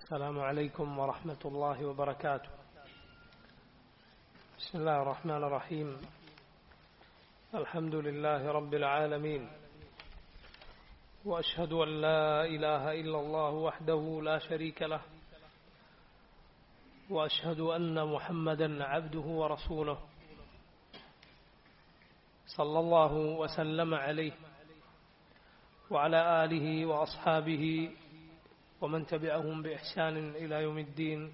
السلام عليكم ورحمة الله وبركاته بسم الله الرحمن الرحيم الحمد لله رب العالمين وأشهد أن لا إله إلا الله وحده لا شريك له وأشهد أن محمدا عبده ورسوله صلى الله وسلم عليه وعلى آله وأصحابه ومن تبعهم بإحسان إلى يوم الدين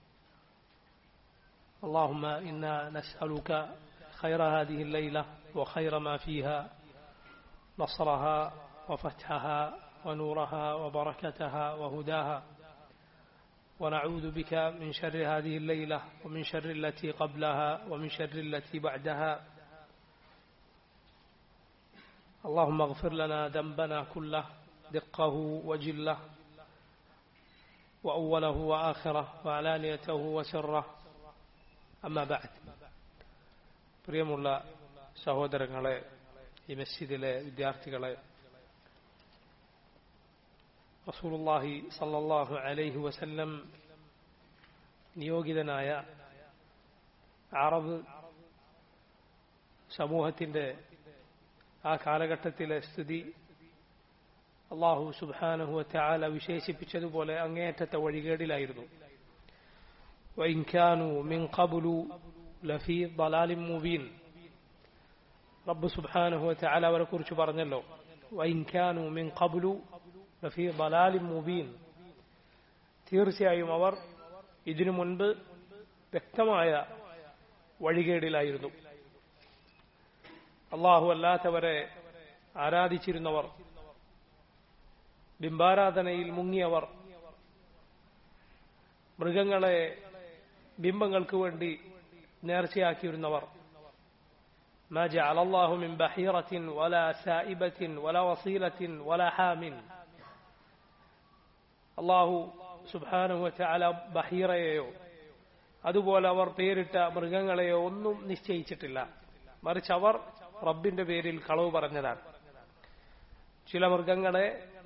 اللهم إنا نسألك خير هذه الليلة وخير ما فيها نصرها وفتحها ونورها وبركتها وهداها ونعوذ بك من شر هذه الليلة ومن شر التي قبلها ومن شر التي بعدها اللهم اغفر لنا ذنبنا كله دقه وجله وأوله وآخره وعلانيته وسره أما بعد പ്രിയമുള്ള സഹോദരങ്ങളെ ഈ മസ്ജിദിലെ വിദ്യാർത്ഥികളെ റസൂലുള്ളാഹി സല്ലല്ലാഹു അലൈഹി വസല്ലം നിയോഗിതനായ അറബ് സമൂഹത്തിന്റെ ആ കാലഘട്ടത്തിലെ സ്ഥിതി അള്ളാഹു സുബാനഹു ചാല വിശേഷിപ്പിച്ചതുപോലെ അങ്ങേയറ്റത്തെ വഴികേടിലായിരുന്നു മുബീൻ റബ്ബ് സുബാനഹു ചാല അവരെ കുറിച്ച് പറഞ്ഞല്ലോ വൈൻഖാനു മിൻ ഖബുലു ലഫീ ബലാലിം മുബീൻ തീർച്ചയായും അവർ ഇതിനു മുൻപ് വ്യക്തമായ വഴികേടിലായിരുന്നു അള്ളാഹു അല്ലാത്തവരെ ആരാധിച്ചിരുന്നവർ ബിംബാരാധനയിൽ മുങ്ങിയവർ മൃഗങ്ങളെ ബിംബങ്ങൾക്ക് വേണ്ടി നേർച്ചയാക്കിയിരുന്നവർ ما جعل الله من بحيرة ولا سائبة ولا وصيلة ولا حام അള്ളാഹു സുബാനുഹ ചാല ബഹീറയെയോ അതുപോലെ അവർ പേരിട്ട മൃഗങ്ങളെയോ ഒന്നും നിശ്ചയിച്ചിട്ടില്ല മറിച്ച് അവർ റബ്ബിന്റെ പേരിൽ കളവ് പറഞ്ഞതാണ് ചില മൃഗങ്ങളെ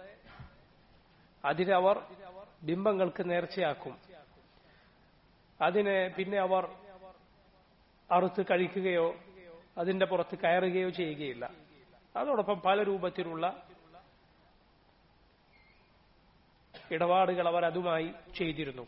അതിനവർ ബിംബങ്ങൾക്ക് നേർച്ചയാക്കും അതിനെ പിന്നെ അവർ അറുത്ത് കഴിക്കുകയോ അതിന്റെ പുറത്ത് കയറുകയോ ചെയ്യുകയില്ല അതോടൊപ്പം പല രൂപത്തിലുള്ള ഇടപാടുകൾ അവർ അതുമായി ചെയ്തിരുന്നു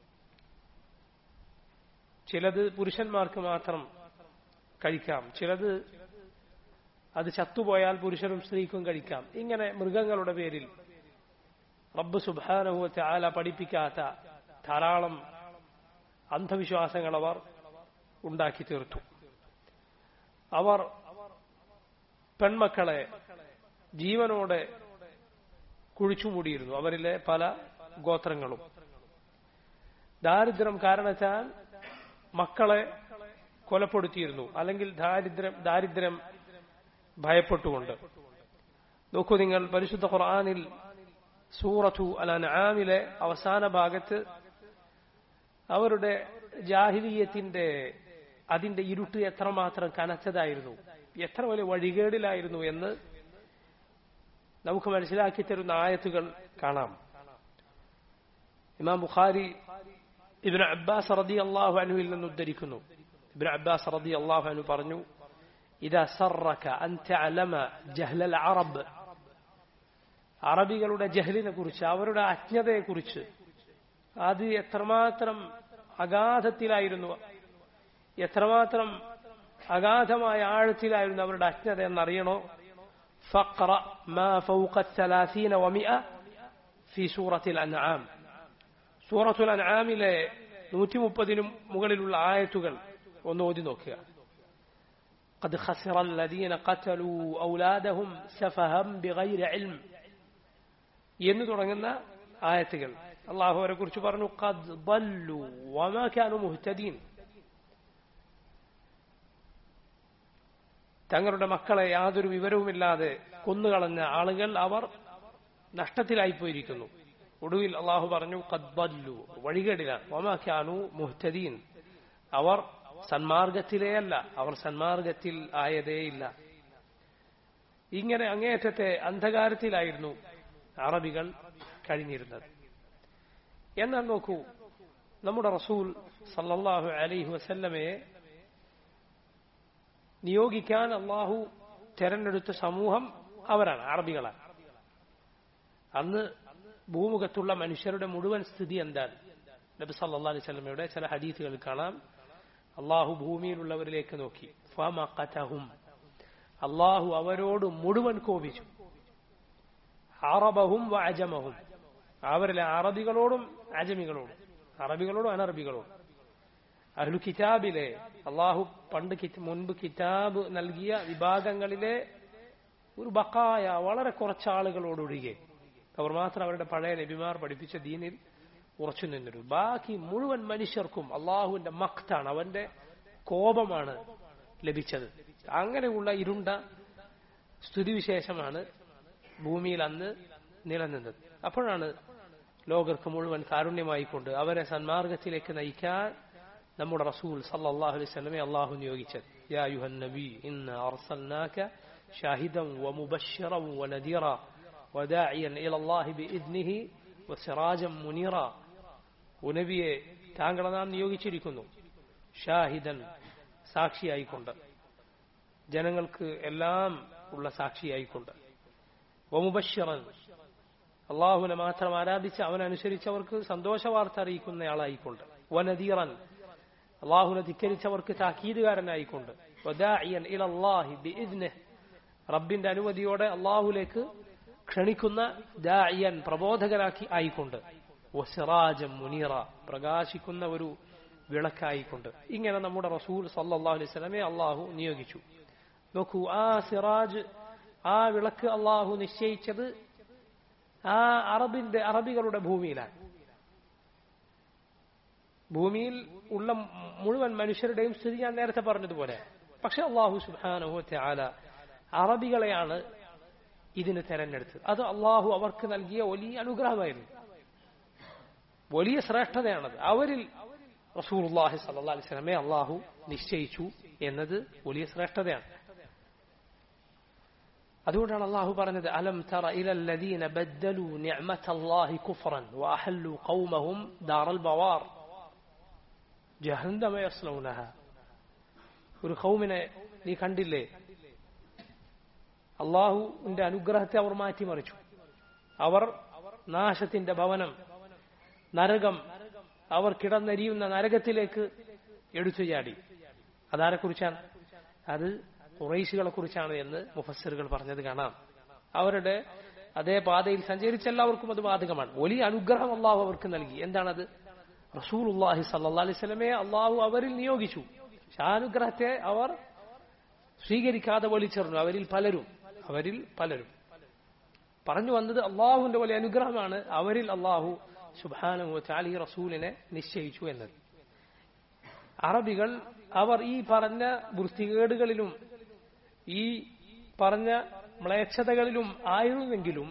ചിലത് പുരുഷന്മാർക്ക് മാത്രം കഴിക്കാം ചിലത് അത് ചത്തുപോയാൽ പുരുഷനും സ്ത്രീക്കും കഴിക്കാം ഇങ്ങനെ മൃഗങ്ങളുടെ പേരിൽ റബ്ബ് സുബാനുഭവത്തെ ആല പഠിപ്പിക്കാത്ത ധാരാളം അന്ധവിശ്വാസങ്ങൾ അവർ ഉണ്ടാക്കി തീർത്തു അവർ പെൺമക്കളെ ജീവനോടെ കുഴിച്ചുമൂടിയിരുന്നു അവരിലെ പല ഗോത്രങ്ങളും ദാരിദ്ര്യം കാരണത്താൽ മക്കളെ കൊലപ്പെടുത്തിയിരുന്നു അല്ലെങ്കിൽ ദാരിദ്ര്യം ദാരിദ്ര്യം ഭയപ്പെട്ടുകൊണ്ട് നോക്കൂ നിങ്ങൾ പരിശുദ്ധ ഖുർആാനിൽ സൂറത്തു അൽ അൻആമിലെ അവസാന ഭാഗത്ത് അവരുടെ ജാഹിലീയത്തിന്റെ അതിന്റെ ഇരുട്ട് എത്രമാത്രം കനച്ചതായിരുന്നു എത്ര വലിയ വഴികേടിലായിരുന്നു എന്ന് നമുക്ക് മനസ്സിലാക്കി തരുന്ന ആയത്തുകൾ കാണാം ഇമാം ബുഖാരി ഇബിൻ അബ്ബാസ് റതി അള്ളാഹു അനുവിൽ നിന്ന് ഉദ്ധരിക്കുന്നു ഇബിൻ അബ്ബാസ് റതി അള്ളാഹു അനു പറഞ്ഞു ഇതാ സറക്ക അൻ തഅലമ ജഹ്ലൽ അറബ് അറബികളുടെ ജഹലിനെ കുറിച്ച് അവരുടെ അജ്ഞതയെ കുറിച്ച് അത് എത്രമാത്രം അഗാധത്തിലായിരുന്നു എത്രമാത്രം അഗാധമായ ആഴത്തിലായിരുന്നു അവരുടെ അജ്ഞത എന്നറിയണോ فقرأ ما فوق الثلاثين ومئة في سورة الأنعام سورة الأنعام ലെ നൂറ്റി മുപ്പതിനും മുകളിലുള്ള ആയത്തുകൾ ഒന്ന് ഓതി നോക്കുക قد خسر الذين قتلوا أولادهم سفها بغير علم എന്ന് തുടങ്ങുന്ന ആയത്തുകൾ അള്ളാഹു അവരെ കുറിച്ച് പറഞ്ഞു قد ضلوا وما كانوا مهتدين തങ്ങളുടെ മക്കളെ യാതൊരു വിവരവുമില്ലാതെ കൊന്നുകളഞ്ഞ ആളുകൾ അവർ നഷ്ടത്തിലായിപ്പോയിരിക്കുന്നു ഒടുവിൽ അള്ളാഹു പറഞ്ഞു കദ്ബല്ലു വഴികേടിലാണ് ഒമാക്കാനു മുഹ്തദീൻ അവർ സന്മാർഗത്തിലേയല്ല അവർ സന്മാർഗത്തിൽ ആയതേയില്ല ഇങ്ങനെ അങ്ങേയറ്റത്തെ അന്ധകാരത്തിലായിരുന്നു അറബികൾ കഴിഞ്ഞിരുന്നത് എന്നാൽ നോക്കൂ നമ്മുടെ റസൂൽ സല്ലല്ലാഹു അലൈഹി വസല്ലമയെ നിയോഗിക്കാൻ അള്ളാഹു തെരഞ്ഞെടുത്ത സമൂഹം അവരാണ് അറബികളാണ് അന്ന് ഭൂമുഖത്തുള്ള മനുഷ്യരുടെ മുഴുവൻ സ്ഥിതി എന്താണ് നബി സല്ലാ അലൈഹി സ്വലമയുടെ ചില ഹദീസുകൾ കാണാം അള്ളാഹു ഭൂമിയിലുള്ളവരിലേക്ക് നോക്കി ഫമഖതഹും അള്ളാഹു അവരോട് മുഴുവൻ കോപിച്ചു അറബഹും വ അജമഹും അവരിലെ അറബികളോടും അജമികളോടും അറബികളോടും അനറബികളോടും അഹ്ലു കിതാബിലെ അള്ളാഹു പണ്ട് മുൻപ് കിതാബ് നൽകിയ വിഭാഗങ്ങളിലെ ഒരു ബക്കായ വളരെ കുറച്ച് ആളുകളോടൊഴികെ അവർ മാത്രം അവരുടെ പഴയ നബിമാർ പഠിപ്പിച്ച ദീനിൽ ഉറച്ചു നിന്നിരുന്നു ബാക്കി മുഴുവൻ മനുഷ്യർക്കും അള്ളാഹുവിന്റെ മക്താണ് അവന്റെ കോപമാണ് ലഭിച്ചത് അങ്ങനെയുള്ള ഇരുണ്ട സ്ഥിതിവിശേഷമാണ് ഭൂമിയിൽ അന്ന് നിലനിന്നത് അപ്പോഴാണ് ലോകർക്ക് മുഴുവൻ കാരുണ്യമായിക്കൊണ്ട് അവരെ സന്മാർഗത്തിലേക്ക് നയിക്കാൻ നമ്മുടെ റസൂൽ സല്ലല്ലാഹു അലൈഹി വസല്ലമയെ അള്ളാഹു നിയോഗിച്ചത് യാ യുഹൻ നബി ഇന്ന അർസൽനാക ഷാഹിദൻ വമുബശ്ശിറൻ വനദീറ وداعيا إلى الله بإذنه وسراجا منيرا ഉനബിയെ താങ്കളെ നാം നിയോഗിച്ചിരിക്കുന്നു ഷാഹിദൻ സാക്ഷിയായിക്കൊണ്ട് ജനങ്ങൾക്ക് എല്ലാം ഉള്ള സാക്ഷിയായിക്കൊണ്ട് വമുബശ്ശിറൻ അള്ളാഹുവിനെ മാത്രം ആരാധിച്ച് അവനനുസരിച്ചവർക്ക് സന്തോഷ വാർത്ത അറിയിക്കുന്നയാളായിക്കൊണ്ട് വനദീറൻ അള്ളാഹുവിനെ ധിക്കരിച്ചവർക്ക് താക്കീതുകാരനായിക്കൊണ്ട് വദാഇയൻ ഇലല്ലാഹി ബിഇദ്നിഹ് റബ്ബിന്റെ അനുമതിയോടെ അള്ളാഹുലേക്ക് ക്ഷണിക്കുന്ന ദാഇയൻ പ്രബോധകനാക്കി ആയിക്കൊണ്ട് വസിറാജം മുനീറ പ്രകാശിക്കുന്ന ഒരു വിളക്കായിക്കൊണ്ട് ഇങ്ങനെ നമ്മുടെ റസൂൽ സല്ലല്ലാഹു അലൈഹി വസല്ലമയെ അള്ളാഹു നിയോഗിച്ചു നോക്കൂ ആ സിറാജ് ആ വിളക്ക് അള്ളാഹു നിശ്ചയിച്ചത് ആ അറബിന്റെ അറബികളുടെ ഭൂമിയിലാണ് ഭൂമിയിൽ ഉള്ള മുഴുവൻ മനുഷ്യരുടെയും സ്ഥിതി ഞാൻ നേരത്തെ പറഞ്ഞതുപോലെ പക്ഷെ അള്ളാഹു സുബാനുഹത്തെ ആല അറബികളെയാണ് ഇതിന് തെരഞ്ഞെടുത്തത് അത് അള്ളാഹു അവർക്ക് നൽകിയ വലിയ അനുഗ്രഹമായിരുന്നു വലിയ ശ്രേഷ്ഠതയാണത് അവരിൽ റസൂർഹി സല്ലാ അലിസ്ലമെ അള്ളാഹു നിശ്ചയിച്ചു എന്നത് വലിയ ശ്രേഷ്ഠതയാണ് അതുകൊണ്ടാണ് അള്ളാഹു പറഞ്ഞത് അലം തറ ഇലല്ലദീന ബദ്ദലു നിഅമതല്ലാഹി കുഫ്റൻ വഅഹല്ലു ഖൗമഹും ദാറൽ ബവാർ ജഹന്നമ യസ്ലൗനഹ ഒരു ഖൗമിനെ നീ കണ്ടില്ലേ അള്ളാഹുവിന്റെ അനുഗ്രഹത്തെ അവർ മാറ്റിമറിച്ചു അവർ നാശത്തിന്റെ ഭവനം നരകം അവർ കിടന്നരിയുന്ന നരകത്തിലേക്ക് എടുത്തു ചാടി അതാരെക്കുറിച്ചാണ് അത് കുറൈശികളെ കുറിച്ചാണ് എന്ന് മുഫസ്സിറുകൾ പറഞ്ഞത് കാണാം അവരുടെ അതേ പാതയിൽ സഞ്ചരിച്ച എല്ലാവർക്കും അത് ബാധകമാണ് വലിയ അനുഗ്രഹം അള്ളാഹു അവർക്ക് നൽകി എന്താണത് റസൂൽ അള്ളാഹി സല്ലാ അലൈഹി സ്വലമെ അള്ളാഹു അവരിൽ നിയോഗിച്ചു ആ അനുഗ്രഹത്തെ അവർ സ്വീകരിക്കാതെ വലിച്ചെറിഞ്ഞു അവരിൽ പലരും അവരിൽ പലരും പറഞ്ഞു വന്നത് അള്ളാഹുവിന്റെ വലിയ അനുഗ്രഹമാണ് അവരിൽ അള്ളാഹു സുബാനു ചാലി റസൂലിനെ നിശ്ചയിച്ചു എന്നത് അറബികൾ അവർ ഈ പറഞ്ഞ വൃത്തികേടുകളിലും ഈ പറഞ്ഞ മ്ലേച്ഛതകളിലും ആയിരുന്നെങ്കിലും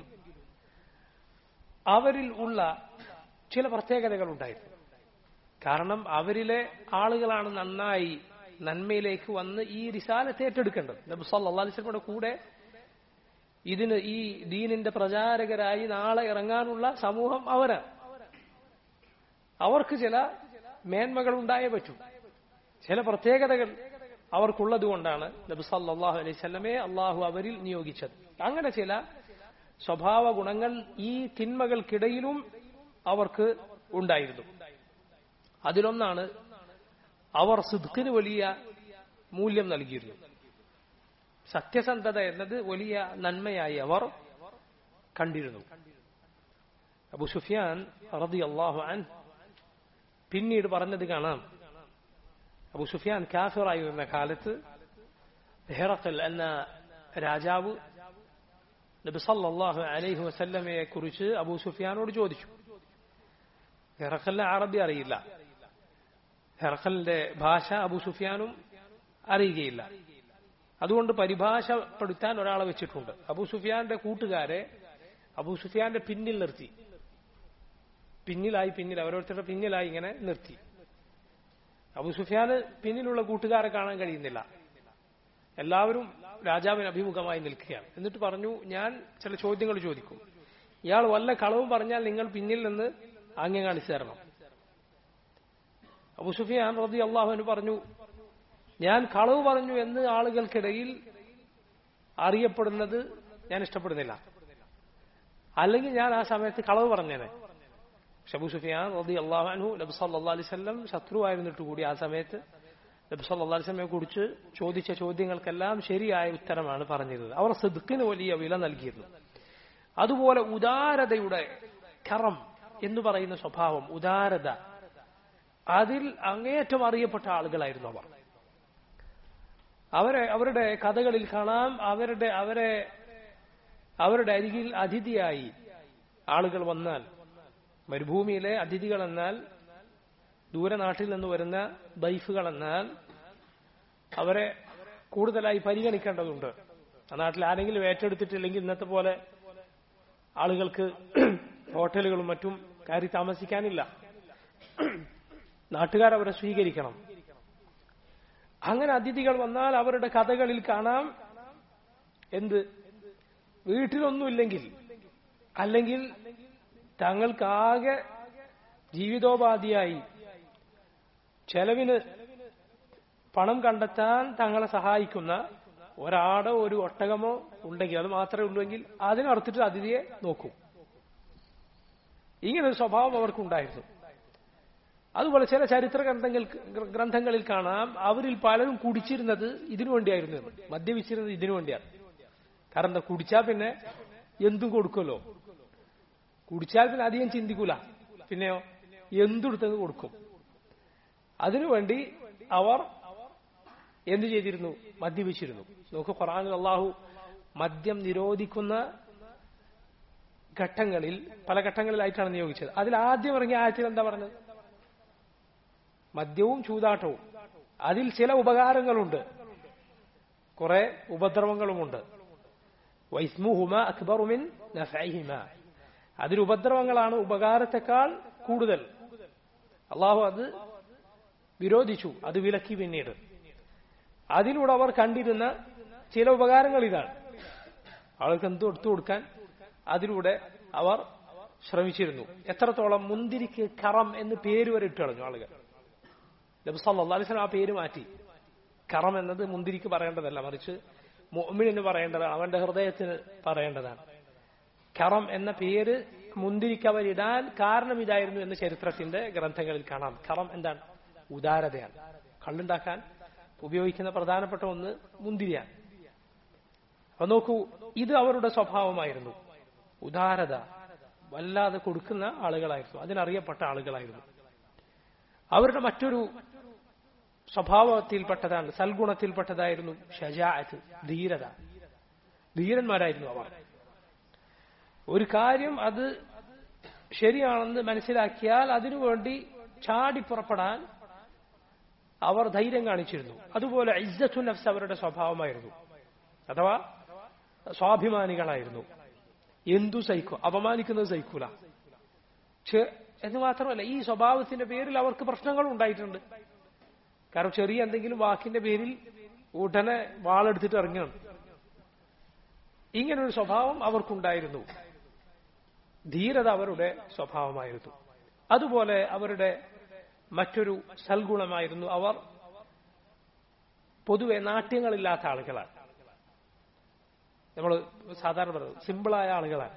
അവരിൽ ഉള്ള ചില പ്രത്യേകതകൾ ഉണ്ടായിരുന്നു കാരണം അവരിലെ ആളുകളാണ് നന്നായി നന്മയിലേക്ക് വന്ന് ഈ റിസാലത്തെ ഏറ്റെടുക്കേണ്ടത് നബി സല്ലാ അലിസ്ലമിയുടെ കൂടെ ഇതിന് ഈ ദീനിന്റെ പ്രചാരകരായി നാളെ ഇറങ്ങാനുള്ള സമൂഹം അവരാണ് അവർക്ക് ചില മേന്മകൾ ഉണ്ടായേ പറ്റൂ ചില പ്രത്യേകതകൾ അവർക്കുള്ളത് കൊണ്ടാണ് നബി സല്ലാഹു അലൈഹി സ്വലമെ അള്ളാഹു അവരിൽ നിയോഗിച്ചത് അങ്ങനെ ചില സ്വഭാവ ഗുണങ്ങൾ ഈ തിന്മകൾക്കിടയിലും അവർക്ക് ഉണ്ടായിരുന്നു അതിലൊന്നാണ് അവർ സിദ്ഖിന് വലിയ മൂല്യം നൽകിയിരുന്നു സത്യസന്ധത എന്നത് വലിയ നന്മയായി അവർ കണ്ടിരുന്നു അബു സുഫിയാൻ റതി അള്ളാഹു അൻ പിന്നീട് പറഞ്ഞത് കാണാം അബു സുഫിയാൻ കാഫിറായിരുന്ന കാലത്ത് ഹെറക്കൽ എന്ന രാജാവ് നബി സല്ലല്ലാഹു അലൈഹി വസല്ലമയെ കുറിച്ച് അബൂ സുഫിയാനോട് ചോദിച്ചു ഹെറക്കലിന് അറബി അറിയില്ല ഹെറക്കലിന്റെ ഭാഷ അബൂ സുഫിയാനും അറിയുകയില്ല അതുകൊണ്ട് പരിഭാഷപ്പെടുത്താൻ ഒരാളെ വെച്ചിട്ടുണ്ട് അബൂ സുഫിയാന്റെ കൂട്ടുകാരെ അബൂ സുഫിയാന്റെ പിന്നിൽ നിർത്തി പിന്നിലായി പിന്നിൽ ഓരോരുത്തരുടെ പിന്നിലായി ഇങ്ങനെ നിർത്തി അബൂ സുഫിയാന് പിന്നിലുള്ള കൂട്ടുകാരെ കാണാൻ കഴിയുന്നില്ല എല്ലാവരും രാജാവിന് അഭിമുഖമായി നിൽക്കുകയാണ് എന്നിട്ട് പറഞ്ഞു ഞാൻ ചില ചോദ്യങ്ങൾ ചോദിക്കും ഇയാൾ വല്ല കളവും പറഞ്ഞാൽ നിങ്ങൾ പിന്നിൽ നിന്ന് ആംഗ്യം കാണിച്ചു തരണം അബു സുഫിയാൻ റതി അള്ളാഹുവിന് പറഞ്ഞു ഞാൻ കളവ് പറഞ്ഞു എന്ന് ആളുകൾക്കിടയിൽ അറിയപ്പെടുന്നത് ഞാൻ ഇഷ്ടപ്പെടുന്നില്ല അല്ലെങ്കിൽ ഞാൻ ആ സമയത്ത് കളവ് പറഞ്ഞേനെ ഷബു സുഫിയാൻ റതി അള്ളാഹു നബി സല്ലാ അലൈവല്ലം ശത്രുവായിരുന്നിട്ട് കൂടി ആ സമയത്ത് നബി സല്ലാ അലൈവല്ലമെ കുറിച്ച് ചോദിച്ച ചോദ്യങ്ങൾക്കെല്ലാം ശരിയായ ഉത്തരമാണ് പറഞ്ഞിരുന്നത് അവർ സിദ്ക്കിന് വലിയ വില നൽകിയിരുന്നു അതുപോലെ ഉദാരതയുടെ കറം എന്ന് പറയുന്ന സ്വഭാവം ഉദാരത അതിൽ അങ്ങേയറ്റം അറിയപ്പെട്ട ആളുകളായിരുന്നു അവർ അവരെ അവരുടെ കഥകളിൽ കാണാം അവരുടെ അവരെ അവരുടെ അരികിൽ അതിഥിയായി ആളുകൾ വന്നാൽ മരുഭൂമിയിലെ അതിഥികൾ എന്നാൽ ദൂരനാട്ടിൽ നിന്ന് വരുന്ന ദൈഫുകൾ എന്നാൽ അവരെ കൂടുതലായി പരിഗണിക്കേണ്ടതുണ്ട് ആ നാട്ടിൽ ആരെങ്കിലും ഏറ്റെടുത്തിട്ടില്ലെങ്കിൽ ഇന്നത്തെ പോലെ ആളുകൾക്ക് ഹോട്ടലുകളും മറ്റും കയറി താമസിക്കാനില്ല നാട്ടുകാർ അവരെ സ്വീകരിക്കണം അങ്ങനെ അതിഥികൾ വന്നാൽ അവരുടെ കഥകളിൽ കാണാം എന്ത് വീട്ടിലൊന്നുമില്ലെങ്കിൽ അല്ലെങ്കിൽ തങ്ങൾക്കാകെ ജീവിതോപാധിയായി ചെലവിന് പണം കണ്ടെത്താൻ തങ്ങളെ സഹായിക്കുന്ന ഒരാടോ ഒരു ഒട്ടകമോ ഉണ്ടെങ്കിൽ അത് മാത്രമേ ഉള്ളൂവെങ്കിൽ അതിനടുത്തിട്ട് അതിഥിയെ നോക്കും ഇങ്ങനൊരു സ്വഭാവം അവർക്കുണ്ടായിരുന്നു അതുപോലെ ചില ചരിത്ര ഗ്രന്ഥങ്ങൾ ഗ്രന്ഥങ്ങളിൽ കാണാം അവരിൽ പലരും കുടിച്ചിരുന്നത് ഇതിനു വേണ്ടിയായിരുന്നു എന്ന്. മദ്യപിച്ചിരുന്നത് ഇതിനു വേണ്ടിയാണ് കാരണം എന്താ കുടിച്ചാൽ പിന്നെ എന്തും കൊടുക്കുമല്ലോ കുടിച്ചാൽ പിന്നെ അധികം ചിന്തിക്കൂല പിന്നെയോ എന്തെടുത്തത് കൊടുക്കും അതിനുവേണ്ടി അവർ എന്തു ചെയ്തിരുന്നു മദ്യപിച്ചിരുന്നു നോക്ക് ഖുറാനിൽ അള്ളാഹു മദ്യം നിരോധിക്കുന്ന ഘട്ടങ്ങളിൽ പല ഘട്ടങ്ങളിലായിട്ടാണ് നിയോഗിച്ചത് അതിൽ ആദ്യം ഇറങ്ങിയ ആയത്തിൽ എന്താ പറഞ്ഞത് മദ്യവും ചൂതാട്ടവും അതിൽ ചില ഉപകാരങ്ങളുണ്ട് കുറെ ഉപദ്രവങ്ങളുമുണ്ട് വൈസ്മുഹുമ അക്ബറുമിൻ നഫൈഹിമ അതിൽ ഉപദ്രവങ്ങളാണ് ഉപകാരത്തെക്കാൾ കൂടുതൽ അള്ളാഹു അത് വിരോധിച്ചു അത് വിലക്കി പിന്നീട് അതിലൂടെ അവർ കണ്ടിരുന്ന ചില ഉപകാരങ്ങൾ ഇതാണ് ആൾക്ക് എന്ത് എടുത്തു കൊടുക്കാൻ അതിലൂടെ അവർ ശ്രമിച്ചിരുന്നു എത്രത്തോളം മുന്തിരിക്ക് കറം എന്ന് പേര് വരെ ഇട്ട് കളഞ്ഞു ആളുകൾ നബ്സല്ലാസ്ലം ആ പേര് മാറ്റി കറം എന്നത് മുന്തിരിക്ക് പറയേണ്ടതല്ല മറിച്ച് മുഅ്മിനിന് പറയേണ്ടതാണ് അവന്റെ ഹൃദയത്തിന് പറയേണ്ടതാണ് കറം എന്ന പേര് മുന്തിരിക്ക് അവരിടാൻ കാരണം ഇതായിരുന്നു എന്ന് ചരിത്രത്തിന്റെ ഗ്രന്ഥങ്ങളിൽ കാണാം കറം എന്താണ് ഉദാരതയാണ് കള്ളുണ്ടാക്കാൻ ഉപയോഗിക്കുന്ന പ്രധാനപ്പെട്ട ഒന്ന് മുന്തിരിയാണ് അപ്പൊ നോക്കൂ ഇത് അവരുടെ സ്വഭാവമായിരുന്നു ഉദാരത വല്ലാതെ കൊടുക്കുന്ന ആളുകളായിരുന്നു അതിനറിയപ്പെട്ട ആളുകളായിരുന്നു അവരുടെ മറ്റൊരു സ്വഭാവത്തിൽപ്പെട്ടതാണ് സൽഗുണത്തിൽപ്പെട്ടതായിരുന്നു ഷജാഅത്ത് ധീരത ധീരന്മാരായിരുന്നു അവർ ഒരു കാര്യം അത് ശരിയാണെന്ന് മനസ്സിലാക്കിയാൽ അതിനുവേണ്ടി ചാടി പുറപ്പെടാൻ അവർ ധൈര്യം കാണിച്ചിരുന്നു അതുപോലെ ഇസ്സത്തു നഫ്സ് അവരുടെ സ്വഭാവമായിരുന്നു അഥവാ സ്വാഭിമാനികളായിരുന്നു എന്തു സഹിക്കും അപമാനിക്കുന്നത് സഹിക്കൂല പക്ഷെ എന്ന് മാത്രമല്ല ഈ സ്വഭാവത്തിന്റെ പേരിൽ അവർക്ക് പ്രശ്നങ്ങളും ഉണ്ടായിട്ടുണ്ട് കാരണം ചെറിയ എന്തെങ്കിലും വാക്കിന്റെ പേരിൽ ഉടനെ വാളെടുത്തിട്ട് ഇറങ്ങണം ഇങ്ങനൊരു സ്വഭാവം അവർക്കുണ്ടായിരുന്നു ധീരത അവരുടെ സ്വഭാവമായിരുന്നു അതുപോലെ അവരുടെ മറ്റൊരു സൽഗുണമായിരുന്നു അവർ പൊതുവെ നാട്യങ്ങളില്ലാത്ത ആളുകളാണ് നമ്മൾ സാധാരണ പറയുന്നത് സിമ്പിളായ ആളുകളാണ്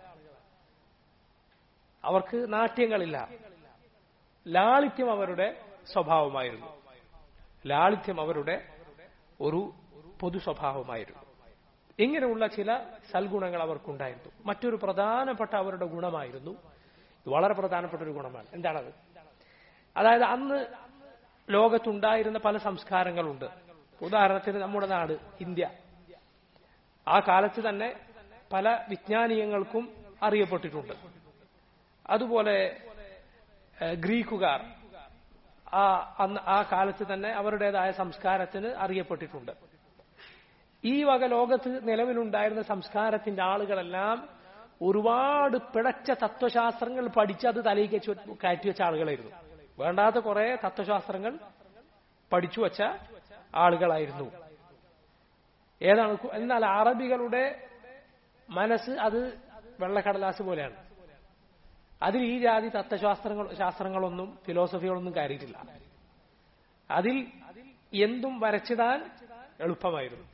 അവർക്ക് നാട്യങ്ങളില്ല ലാളിത്യം അവരുടെ സ്വഭാവമായിരുന്നു ലാളിത്യം അവരുടെ ഒരു പൊതു സ്വഭാവമായിരുന്നു ഇങ്ങനെയുള്ള ചില സൽഗുണങ്ങൾ അവർക്കുണ്ടായിരുന്നു മറ്റൊരു പ്രധാനപ്പെട്ട അവരുടെ ഗുണമായിരുന്നു ഇത് വളരെ പ്രധാനപ്പെട്ട ഒരു ഗുണമാണ് എന്താണത് അതായത് അന്ന് ലോകത്തുണ്ടായിരുന്ന പല സംസ്കാരങ്ങളുണ്ട് ഉദാഹരണത്തിന് നമ്മുടെ നാട് ഇന്ത്യ ആ കാലത്ത് തന്നെ പല വിജ്ഞാനീയങ്ങൾക്കും അറിയപ്പെട്ടിട്ടുണ്ട് അതുപോലെ ഗ്രീക്കുകാർ ആ അന്ന് ആ കാലത്ത് തന്നെ അവരുടേതായ സംസ്കാരത്തിന് അറിയപ്പെട്ടിട്ടുണ്ട് ഈ വക ലോകത്ത് നിലവിലുണ്ടായിരുന്ന സംസ്കാരത്തിന്റെ ആളുകളെല്ലാം ഒരുപാട് പിഴച്ച തത്വശാസ്ത്രങ്ങൾ പഠിച്ച് അത് തലയിൽ കയറ്റി വെച്ച ആളുകളായിരുന്നു വേണ്ടാത്ത കുറെ തത്വശാസ്ത്രങ്ങൾ പഠിച്ചു വച്ച ആളുകളായിരുന്നു ഏതാണ് എന്നാൽ അറബികളുടെ മനസ്സ് അത് വെള്ളക്കടലാസ് പോലെയാണ് അതിൽ ഈ ജാതി തത്വശാസ്ത്രങ്ങൾ ശാസ്ത്രങ്ങളൊന്നും ഫിലോസഫികളൊന്നും കയറിയിട്ടില്ല അതിൽ എന്തും വരച്ചിടാൻ എളുപ്പമായിരുന്നു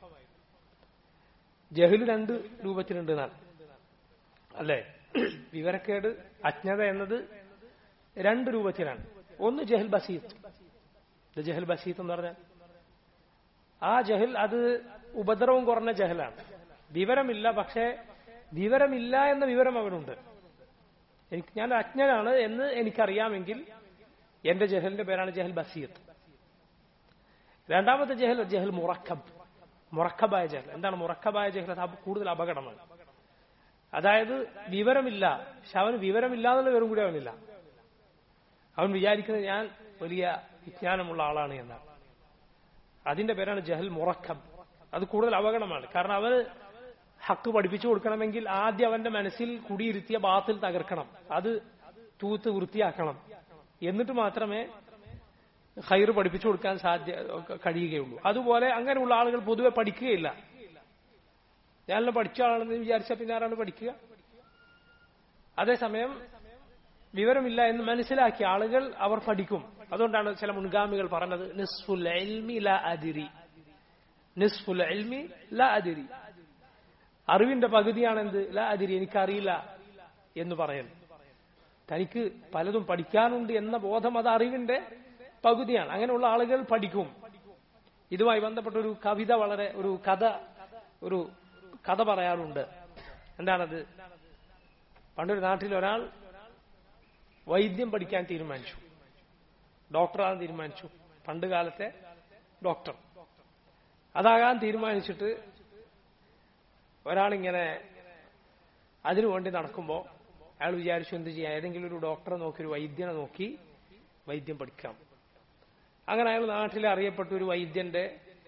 ജഹല് രണ്ട് രൂപത്തിലുണ്ട് എന്നാണ് അല്ലേ വിവരക്കേട് അജ്ഞത എന്നത് രണ്ട് രൂപത്തിലാണ് ഒന്ന് ജഹൽ ബസീത്ത് ഇത് ജഹൽ ബസീത്ത് എന്ന് പറഞ്ഞാൽ ആ ജഹൽ അത് ഉപദ്രവം കുറഞ്ഞ ജഹലാണ് വിവരമില്ല പക്ഷേ വിവരമില്ല എന്ന വിവരം അവനുണ്ട് എനിക്ക് ഞാൻ അജ്ഞനാണ് എന്ന് എനിക്കറിയാമെങ്കിൽ എന്റെ ജഹലിന്റെ പേരാണ് ജഹൽ ബസീത്ത് രണ്ടാമത്തെ ജഹൽ ജഹൽ മുറക്കബ് മുറക്കബായ ജഹൽ എന്താണ് മുറക്കബായ ജഹൽ അത് കൂടുതൽ അപകടമാണ് അതായത് വിവരമില്ല പക്ഷെ അവന് വിവരമില്ല എന്നുള്ള വിവരം കൂടി അവനില്ല അവൻ വിചാരിക്കുന്നത് ഞാൻ വലിയ വിജ്ഞാനമുള്ള ആളാണ് എന്നാണ് അതിന്റെ പേരാണ് ജഹൽ മുറക്കബ് അത് കൂടുതൽ അപകടമാണ് കാരണം അവന് ഹക്ക് പഠിപ്പിച്ചു കൊടുക്കണമെങ്കിൽ ആദ്യം അവന്റെ മനസ്സിൽ കുടിയിരുത്തിയ ബാത്തിൽ തകർക്കണം അത് തൂത്ത് വൃത്തിയാക്കണം എന്നിട്ട് മാത്രമേ ഹൈർ പഠിപ്പിച്ചു കൊടുക്കാൻ സാധ്യ കഴിയുകയുള്ളൂ അതുപോലെ അങ്ങനെയുള്ള ആളുകൾ പൊതുവെ പഠിക്കുകയില്ല ഞാനെല്ലാം പഠിച്ച ആളാണെന്ന് വിചാരിച്ച പിന്നെ ആരാണ് പഠിക്കുക അതേസമയം വിവരമില്ല എന്ന് മനസ്സിലാക്കിയ ആളുകൾ അവർ പഠിക്കും അതുകൊണ്ടാണ് ചില മുൻഗാമികൾ പറഞ്ഞത് നിസ്ഫുൽ എൽമി ല അതിരി നിസ്ഫുൽ എൽമി ല അതിരി അറിവിന്റെ പകുതിയാണ് എന്ത് ല അതിരി എനിക്കറിയില്ല എന്ന് പറയുന്നു തനിക്ക് പലതും പഠിക്കാനുണ്ട് എന്ന ബോധം അത് അറിവിന്റെ പകുതിയാണ് അങ്ങനെയുള്ള ആളുകൾ പഠിക്കും ഇതുമായി ബന്ധപ്പെട്ട ഒരു കവിത വളരെ ഒരു കഥ ഒരു കഥ പറയാറുണ്ട് എന്താണത് പണ്ടൊരു നാട്ടിൽ ഒരാൾ വൈദ്യം പഠിക്കാൻ തീരുമാനിച്ചു ഡോക്ടറാകാൻ തീരുമാനിച്ചു പണ്ട് കാലത്തെ ഡോക്ടർ അതാകാൻ തീരുമാനിച്ചിട്ട് ഒരാളിങ്ങനെ അതിനു വേണ്ടി നടക്കുമ്പോൾ അയാൾ വിചാരിച്ചു എന്ത് ചെയ്യാം ഏതെങ്കിലും ഒരു ഡോക്ടറെ നോക്കി ഒരു വൈദ്യനെ നോക്കി വൈദ്യം പഠിക്കാം അങ്ങനെ അയാൾ നാട്ടിൽ അറിയപ്പെട്ട ഒരു വൈദ്യന്റെ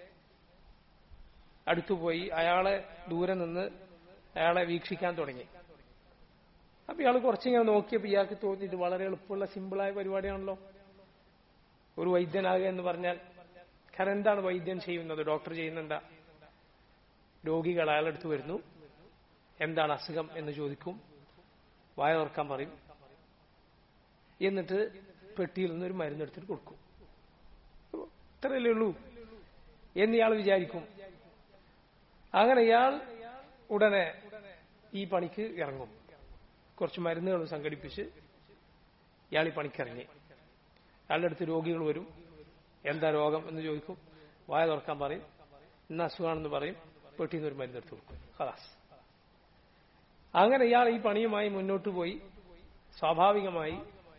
അടുത്തുപോയി അയാളെ ദൂരെ നിന്ന് അയാളെ വീക്ഷിക്കാൻ തുടങ്ങി അപ്പൊ ഇയാൾ കുറച്ചിങ്ങനെ നോക്കിയപ്പോൾ ഇയാൾക്ക് തോന്നി ഇത് വളരെ എളുപ്പമുള്ള സിമ്പിളായ പരിപാടിയാണല്ലോ ഒരു വൈദ്യനാകുക എന്ന് പറഞ്ഞാൽ കാരണം എന്താണ് വൈദ്യൻ ചെയ്യുന്നത് ഡോക്ടർ ചെയ്യുന്നെന്താ രോഗികൾ അയാളെടുത്ത് വരുന്നു എന്താണ് അസുഖം എന്ന് ചോദിക്കും വായ തുറക്കാൻ പറയും എന്നിട്ട് പെട്ടിയിൽ നിന്ന് ഒരു മരുന്നെടുത്തിട്ട് കൊടുക്കും ഇത്രയല്ലേ ഉള്ളൂ എന്ന് ഇയാൾ വിചാരിക്കും അങ്ങനെ ഇയാൾ ഉടനെ ഈ പണിക്ക് ഇറങ്ങും കുറച്ച് മരുന്നുകൾ സംഘടിപ്പിച്ച് ഇയാൾ ഈ പണിക്കിറങ്ങി അയാളുടെ അടുത്ത് രോഗികൾ വരും എന്താ രോഗം എന്ന് ചോദിക്കും വായ തുറക്കാൻ പറയും ഇന്ന അസുഖമാണെന്ന് പറയും പെട്ടിയിൽ നിന്ന് ഒരു മരുന്നെടുത്ത് കൊടുക്കും ഖലാസ് അങ്ങനെ ഇയാൾ ഈ പണിയുമായി മുന്നോട്ട് പോയി സ്വാഭാവികമായി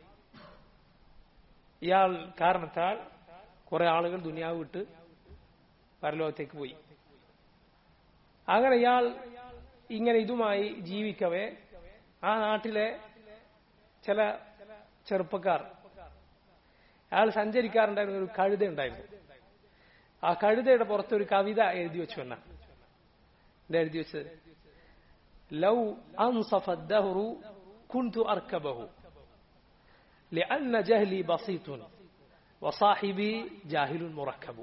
ഇയാൾ കാരണത്താൽ കുറെ ആളുകൾ ദുനിയാവ് വിട്ട് പരലോകത്തേക്ക് പോയി അങ്ങനെ ഇയാൾ ഇങ്ങനെ ഇതുമായി ജീവിക്കവേ ആ നാട്ടിലെ ചില ചെറുപ്പക്കാർ അയാൾ സഞ്ചരിക്കാറുണ്ടായിരുന്ന ഒരു കഴുത ഉണ്ടായിരുന്നു ആ കഴുതയുടെ പുറത്ത് ഒരു കവിത എഴുതി വെച്ചു എന്നാ എന്താ എഴുതി വെച്ചത് ലൗ അൻസഫ الدهر كنت أركبه لأن جهلي بسيط وصاحبي جاهل مركب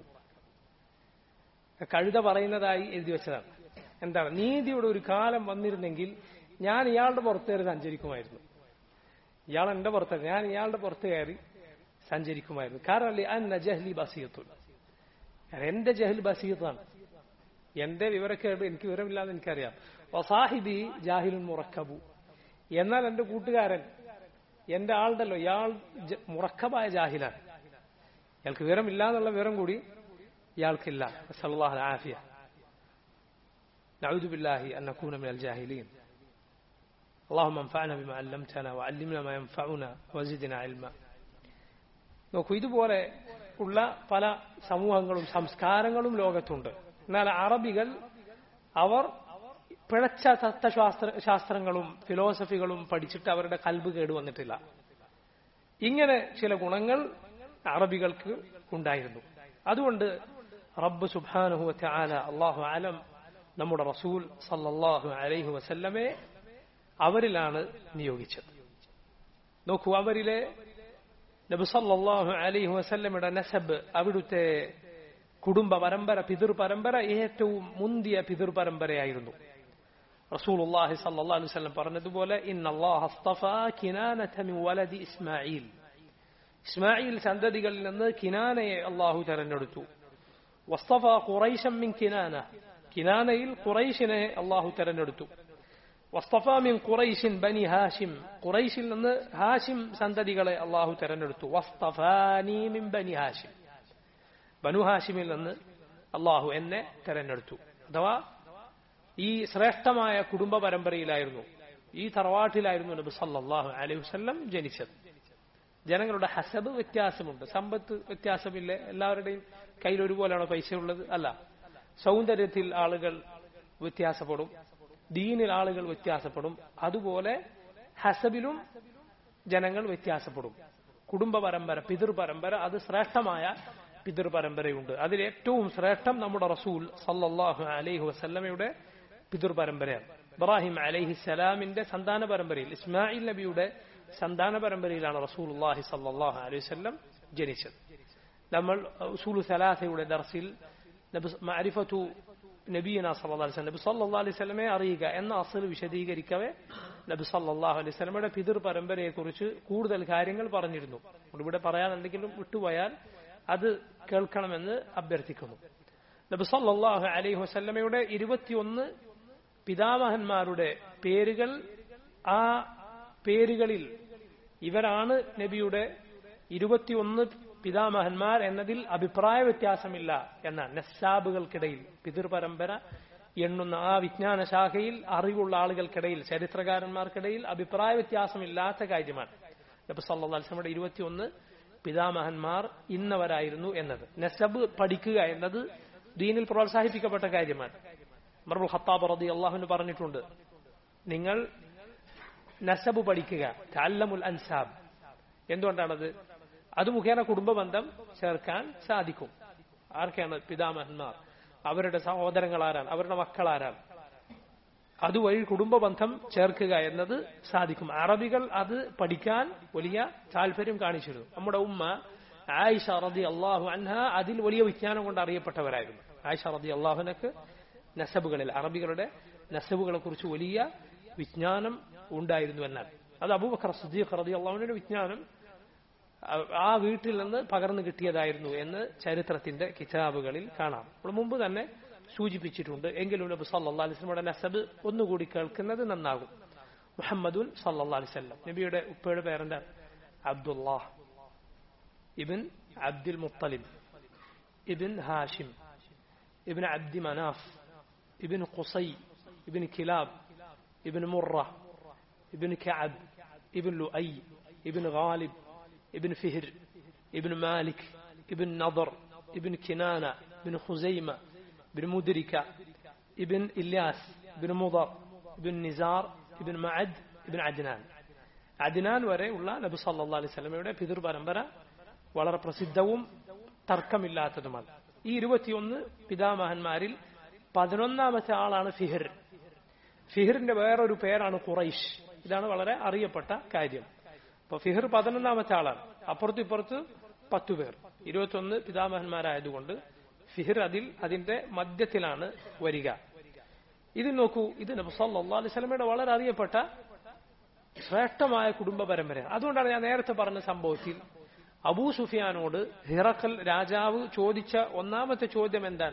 കഴുത പറയുന്നതായി എഴുതി വെച്ചതാണ് എന്താണ് നീതിയുടെ ഒരു കാലം വന്നിരുന്നെങ്കിൽ ഞാൻ ഇയാളുടെ പുറത്ത് കയറി സഞ്ചരിക്കുമായിരുന്നു ഇയാൾ എന്റെ പുറത്ത് ഞാൻ ഇയാളുടെ പുറത്ത് കയറി സഞ്ചരിക്കുമായിരുന്നു കാരണം അന്ന ജഹ്ലി ബസീത്തുൽ എന്റെ ജഹൽ ബസീത്താണ് എന്റെ വിവരക്കേട് എനിക്ക് വിവരമില്ലാന്ന് എനിക്കറിയാം വസാഹിബി ജാഹിലുൻ മുറക്കബു എന്നാൽ എന്റെ കൂട്ടുകാരൻ എന്റെ ആളുണ്ടല്ലോ ഇയാൾ മുറക്കബായ ജാഹിലാണ് ഇയാൾക്ക് വിവരമില്ല എന്നുള്ള വിവരം കൂടി ഇയാൾക്കില്ല സല്ലാഹു ആഫിയ نعوذ بالله أن نكون من الجاهلين اللهم انفعنا بما علمتنا وعلمنا ما ينفعنا وزدنا علما നോക്കൂ ഇതുപോലെ ഉള്ള പല സമൂഹങ്ങളും സംസ്കാരങ്ങളും ലോകത്തുണ്ട് എന്നാൽ അറബികൾ അവർ പിഴച്ച തത്വശാസ്ത്ര ശാസ്ത്രങ്ങളും ഫിലോസഫികളും പഠിച്ചിട്ട് അവരുടെ കൽബ് കേടുവന്നിട്ടില്ല ഇങ്ങനെ ചില ഗുണങ്ങൾ അറബികൾക്ക് ഉണ്ടായിരുന്നു അതുകൊണ്ട് റബ്ബ് സുബാനുഹുവത്തെ ആല അള്ളാഹു ആലം നമ്മുടെ റസൂൽ സല്ലല്ലാഹു അലൈഹി വസല്ലമെ അവരിലാണ് നിയോഗിച്ചത് നോക്കൂ അവരിലെ നബി സല്ലല്ലാഹു അലൈഹി വസല്ലമയുടെ നസബ് അവിടുത്തെ കുടുംബ പരമ്പര പിതൃ പരമ്പര ഏറ്റവും മുന്തിയ പിതൃ പരമ്പരയായിരുന്നു റസൂലുള്ളാഹി സല്ലല്ലാഹു അലൈഹി വസല്ലം പറഞ്ഞതുപോലെ ഇന്നല്ലാഹ അസ്തഫാ കിനാനത മിൻ വലദി ഇസ്മാഈൽ ഇസ്മായിൽ സന്തതികളിൽ നിന്ന് കിനാനയെ അള്ളാഹു തെരഞ്ഞെടുത്തു വസ്തഫ ഖുറൈശം മിൻ കിനാന കിനാനയിൽ ഖുറൈശിനെ അള്ളാഹു തെരഞ്ഞെടുത്തു വസ്തഫ മിൻ ഖുറൈശിൻ ബനി ഹാഷിം ഖുറൈശിൽ നിന്ന് ഹാഷിം സന്തതികളെ അള്ളാഹു തെരഞ്ഞെടുത്തു വസ്തഫാനി മിൻ ബനി ഹാഷിം ബനു ഹാഷിമിൽ നിന്ന് അള്ളാഹു എന്നെ തെരഞ്ഞെടുത്തു അഥവാ ഈ ശ്രേഷ്ഠമായ കുടുംബ പരമ്പരയിലായിരുന്നു ഈ തറവാട്ടിലായിരുന്നു നബി സല്ലല്ലാഹു അലൈഹി വസല്ലം ജനിച്ചത് ജനങ്ങളുടെ ഹസബ് വ്യത്യാസമുണ്ട് സമ്പത്ത് വ്യത്യാസമില്ല എല്ലാവരുടെയും കയ്യിൽ ഒരുപോലെയാണോ പൈസ ഉള്ളത് അല്ല സൗന്ദര്യത്തിൽ ആളുകൾ വ്യത്യാസപ്പെടും ദീനിൽ ആളുകൾ വ്യത്യാസപ്പെടും അതുപോലെ ഹസബിലും ജനങ്ങൾ വ്യത്യാസപ്പെടും കുടുംബ പരമ്പര പിതൃ പരമ്പര അത് ശ്രേഷ്ഠമായ പിതൃ പരമ്പരയുണ്ട് അതിൽ ഏറ്റവും ശ്രേഷ്ഠം നമ്മുടെ റസൂൽ സല്ലല്ലാഹു അലൈഹി വസല്ലമയുടെ പിതൃ പരമ്പരയാണ് ഇബ്രാഹിം അലൈഹി സലാമിന്റെ സന്താന പരമ്പരയിൽ ഇസ്മായിൽ നബിയുടെ സന്താന പരമ്പരയിലാണ് റസൂലുള്ളാഹി സല്ലല്ലാഹു അലൈഹി വസല്ലം ജനിച്ചത് നമ്മൾ ഉസൂലു സലാസയുടെ ദർസിൽ മഅരിഫത്തു നബീന സല്ലല്ലാഹു അലൈഹി വസല്ലം നബി സല്ലല്ലാഹു അലൈഹി വസല്ലമയെ അറിയുക എന്ന അസൽ വിശദീകരിക്കവേ നബി സല്ലല്ലാഹു അലൈഹി വസല്ലമയുടെ പിതൃ പരമ്പരയെക്കുറിച്ച് കൂടുതൽ കാര്യങ്ങൾ പറഞ്ഞിരുന്നു ഇവിടെ പറയാൻ എന്തെങ്കിലും വിട്ടുപോയാൽ അത് കേൾക്കണമെന്ന് അഭ്യർത്ഥിക്കുന്നു നബി സല്ലല്ലാഹു അലൈഹി വസല്ലമയുടെ ഇരുപത്തിയൊന്ന് പിതാമഹന്മാരുടെ പേരുകൾ ആ പേരുകളിൽ ഇവരാണ് നബിയുടെ ഇരുപത്തിയൊന്ന് പിതാമഹന്മാർ എന്നതിൽ അഭിപ്രായ വ്യത്യാസമില്ല എന്ന നസ്സാബുകൾക്കിടയിൽ പിതൃപരമ്പര എണ്ണുന്ന ആ വിജ്ഞാന ശാഖയിൽ അറിവുള്ള ആളുകൾക്കിടയിൽ ചരിത്രകാരന്മാർക്കിടയിൽ അഭിപ്രായ വ്യത്യാസമില്ലാത്ത കാര്യമാണ് നബി സല്ലല്ലാഹു അലൈഹി വസല്ലമയുടെ ഇരുപത്തിയൊന്ന് പിതാമഹന്മാർ ഇന്നവരായിരുന്നു എന്നത് നസബ് പഠിക്കുക എന്നത് ദീനിൽ പ്രോത്സാഹിപ്പിക്കപ്പെട്ട കാര്യമാണ് മർബുൽ ഖത്താബ് റതി അള്ളാഹുവിന് പറഞ്ഞിട്ടുണ്ട് നിങ്ങൾ നസബ് പഠിക്കുക തല്ലമുൽ അൻസാബ് എന്തുകൊണ്ടാണത് അത് മുഖേന കുടുംബ ബന്ധം ചേർക്കാൻ സാധിക്കും ആർക്കാണ് പിതാമഹന്മാർ അവരുടെ സഹോദരങ്ങൾ ആരാണ് അവരുടെ മക്കൾ ആരാണ് അതുവഴി കുടുംബ ബന്ധം ചേർക്കുക എന്നത് സാധിക്കും അറബികൾ അത് പഠിക്കാൻ വലിയ താല്പര്യം കാണിച്ചിരുന്നു നമ്മുടെ ഉമ്മ ആയിഷ റതി അള്ളാഹു അൻഹ അതിൽ വലിയ വിജ്ഞാനം കൊണ്ട് അറിയപ്പെട്ടവരായിരുന്നു ആയിഷ റതി അള്ളാഹുനക്ക് നസബുകളിൽ അറബികളുടെ നസബുകളെ കുറിച്ച് വലിയ വിജ്ഞാനം ഉണ്ടായിരുന്നു എന്നാൽ അത് അബൂബക്കർ സുദ്ദീഖ് റതി അള്ളാഹുവിന്റെ വിജ്ഞാനം ആ വീട്ടിൽ നിന്ന് പകർന്നു കിട്ടിയതായിരുന്നു എന്ന് ചരിത്രത്തിന്റെ കിതാബുകളിൽ കാണാം നമ്മൾ മുമ്പ് തന്നെ സൂചിപ്പിച്ചിട്ടുണ്ട് എങ്കിലും നബി സല്ലല്ലാഹു അലൈഹി വസല്ലമയുടെ നസബ് ഒന്നുകൂടി കേൾക്കുന്നത് നന്നാകും മുഹമ്മദുൻ സല്ലല്ലാഹു അലൈഹി വസല്ലം നബിയുടെ ഉപ്പയുടെ പേരെന്താ Abdullah ibn Abdul Muttalib ibn Hashim ibn Abd Manaf ibn Qusai ibn Kilab ibn Murrah ibn Kaab ഇബിൻ ലുഐ ഇബിൻ ഗാലിബ് ഇബിൻ ഫിഹിർ ഇബിൻ മാലിക് ഇബിൻ നദർ ഇബിൻ കിനാന ഇബിൻ ഖുസൈമ بن مدركة ابن إلياس بن مضر ابن نزار ابن معد ابن عدنان അദ്നാൻ വരെ ഉള്ള നബി സല്ലാ അലൈഹി സ്വലമയുടെ പിതൃ പരമ്പര വളരെ പ്രസിദ്ധവും തർക്കമില്ലാത്തതുമാണ് ഈ ഇരുപത്തിയൊന്ന് പിതാമഹന്മാരിൽ പതിനൊന്നാമത്തെ ആളാണ് ഫിഹിർ ഫിഹിറിന്റെ വേറൊരു പേരാണ് ഖുറൈഷ് ഇതാണ് വളരെ അറിയപ്പെട്ട കാര്യം അപ്പൊ ഫിഹിർ പതിനൊന്നാമത്തെ ആളാണ് അപ്പുറത്ത് ഇപ്പുറത്ത് പത്തു പേർ ഇരുപത്തിയൊന്ന് പിതാമഹന്മാരായതുകൊണ്ട് ഫിഹിർ അതിൽ അതിന്റെ മധ്യത്തിലാണ് വരിക ഇത് നോക്കൂ ഇത് നബി സല്ലല്ലാഹു അലൈഹി വസല്ലമയുടെ വളരെ അറിയപ്പെട്ട ശ്രേഷ്ഠമായ കുടുംബ പരമ്പരയാണ് അതുകൊണ്ടാണ് ഞാൻ നേരത്തെ പറഞ്ഞ സംഭവത്തിൽ അബൂ സുഫിയാനോട് ഹിറക്കൽ രാജാവ് ചോദിച്ച ഒന്നാമത്തെ ചോദ്യം എന്താണ്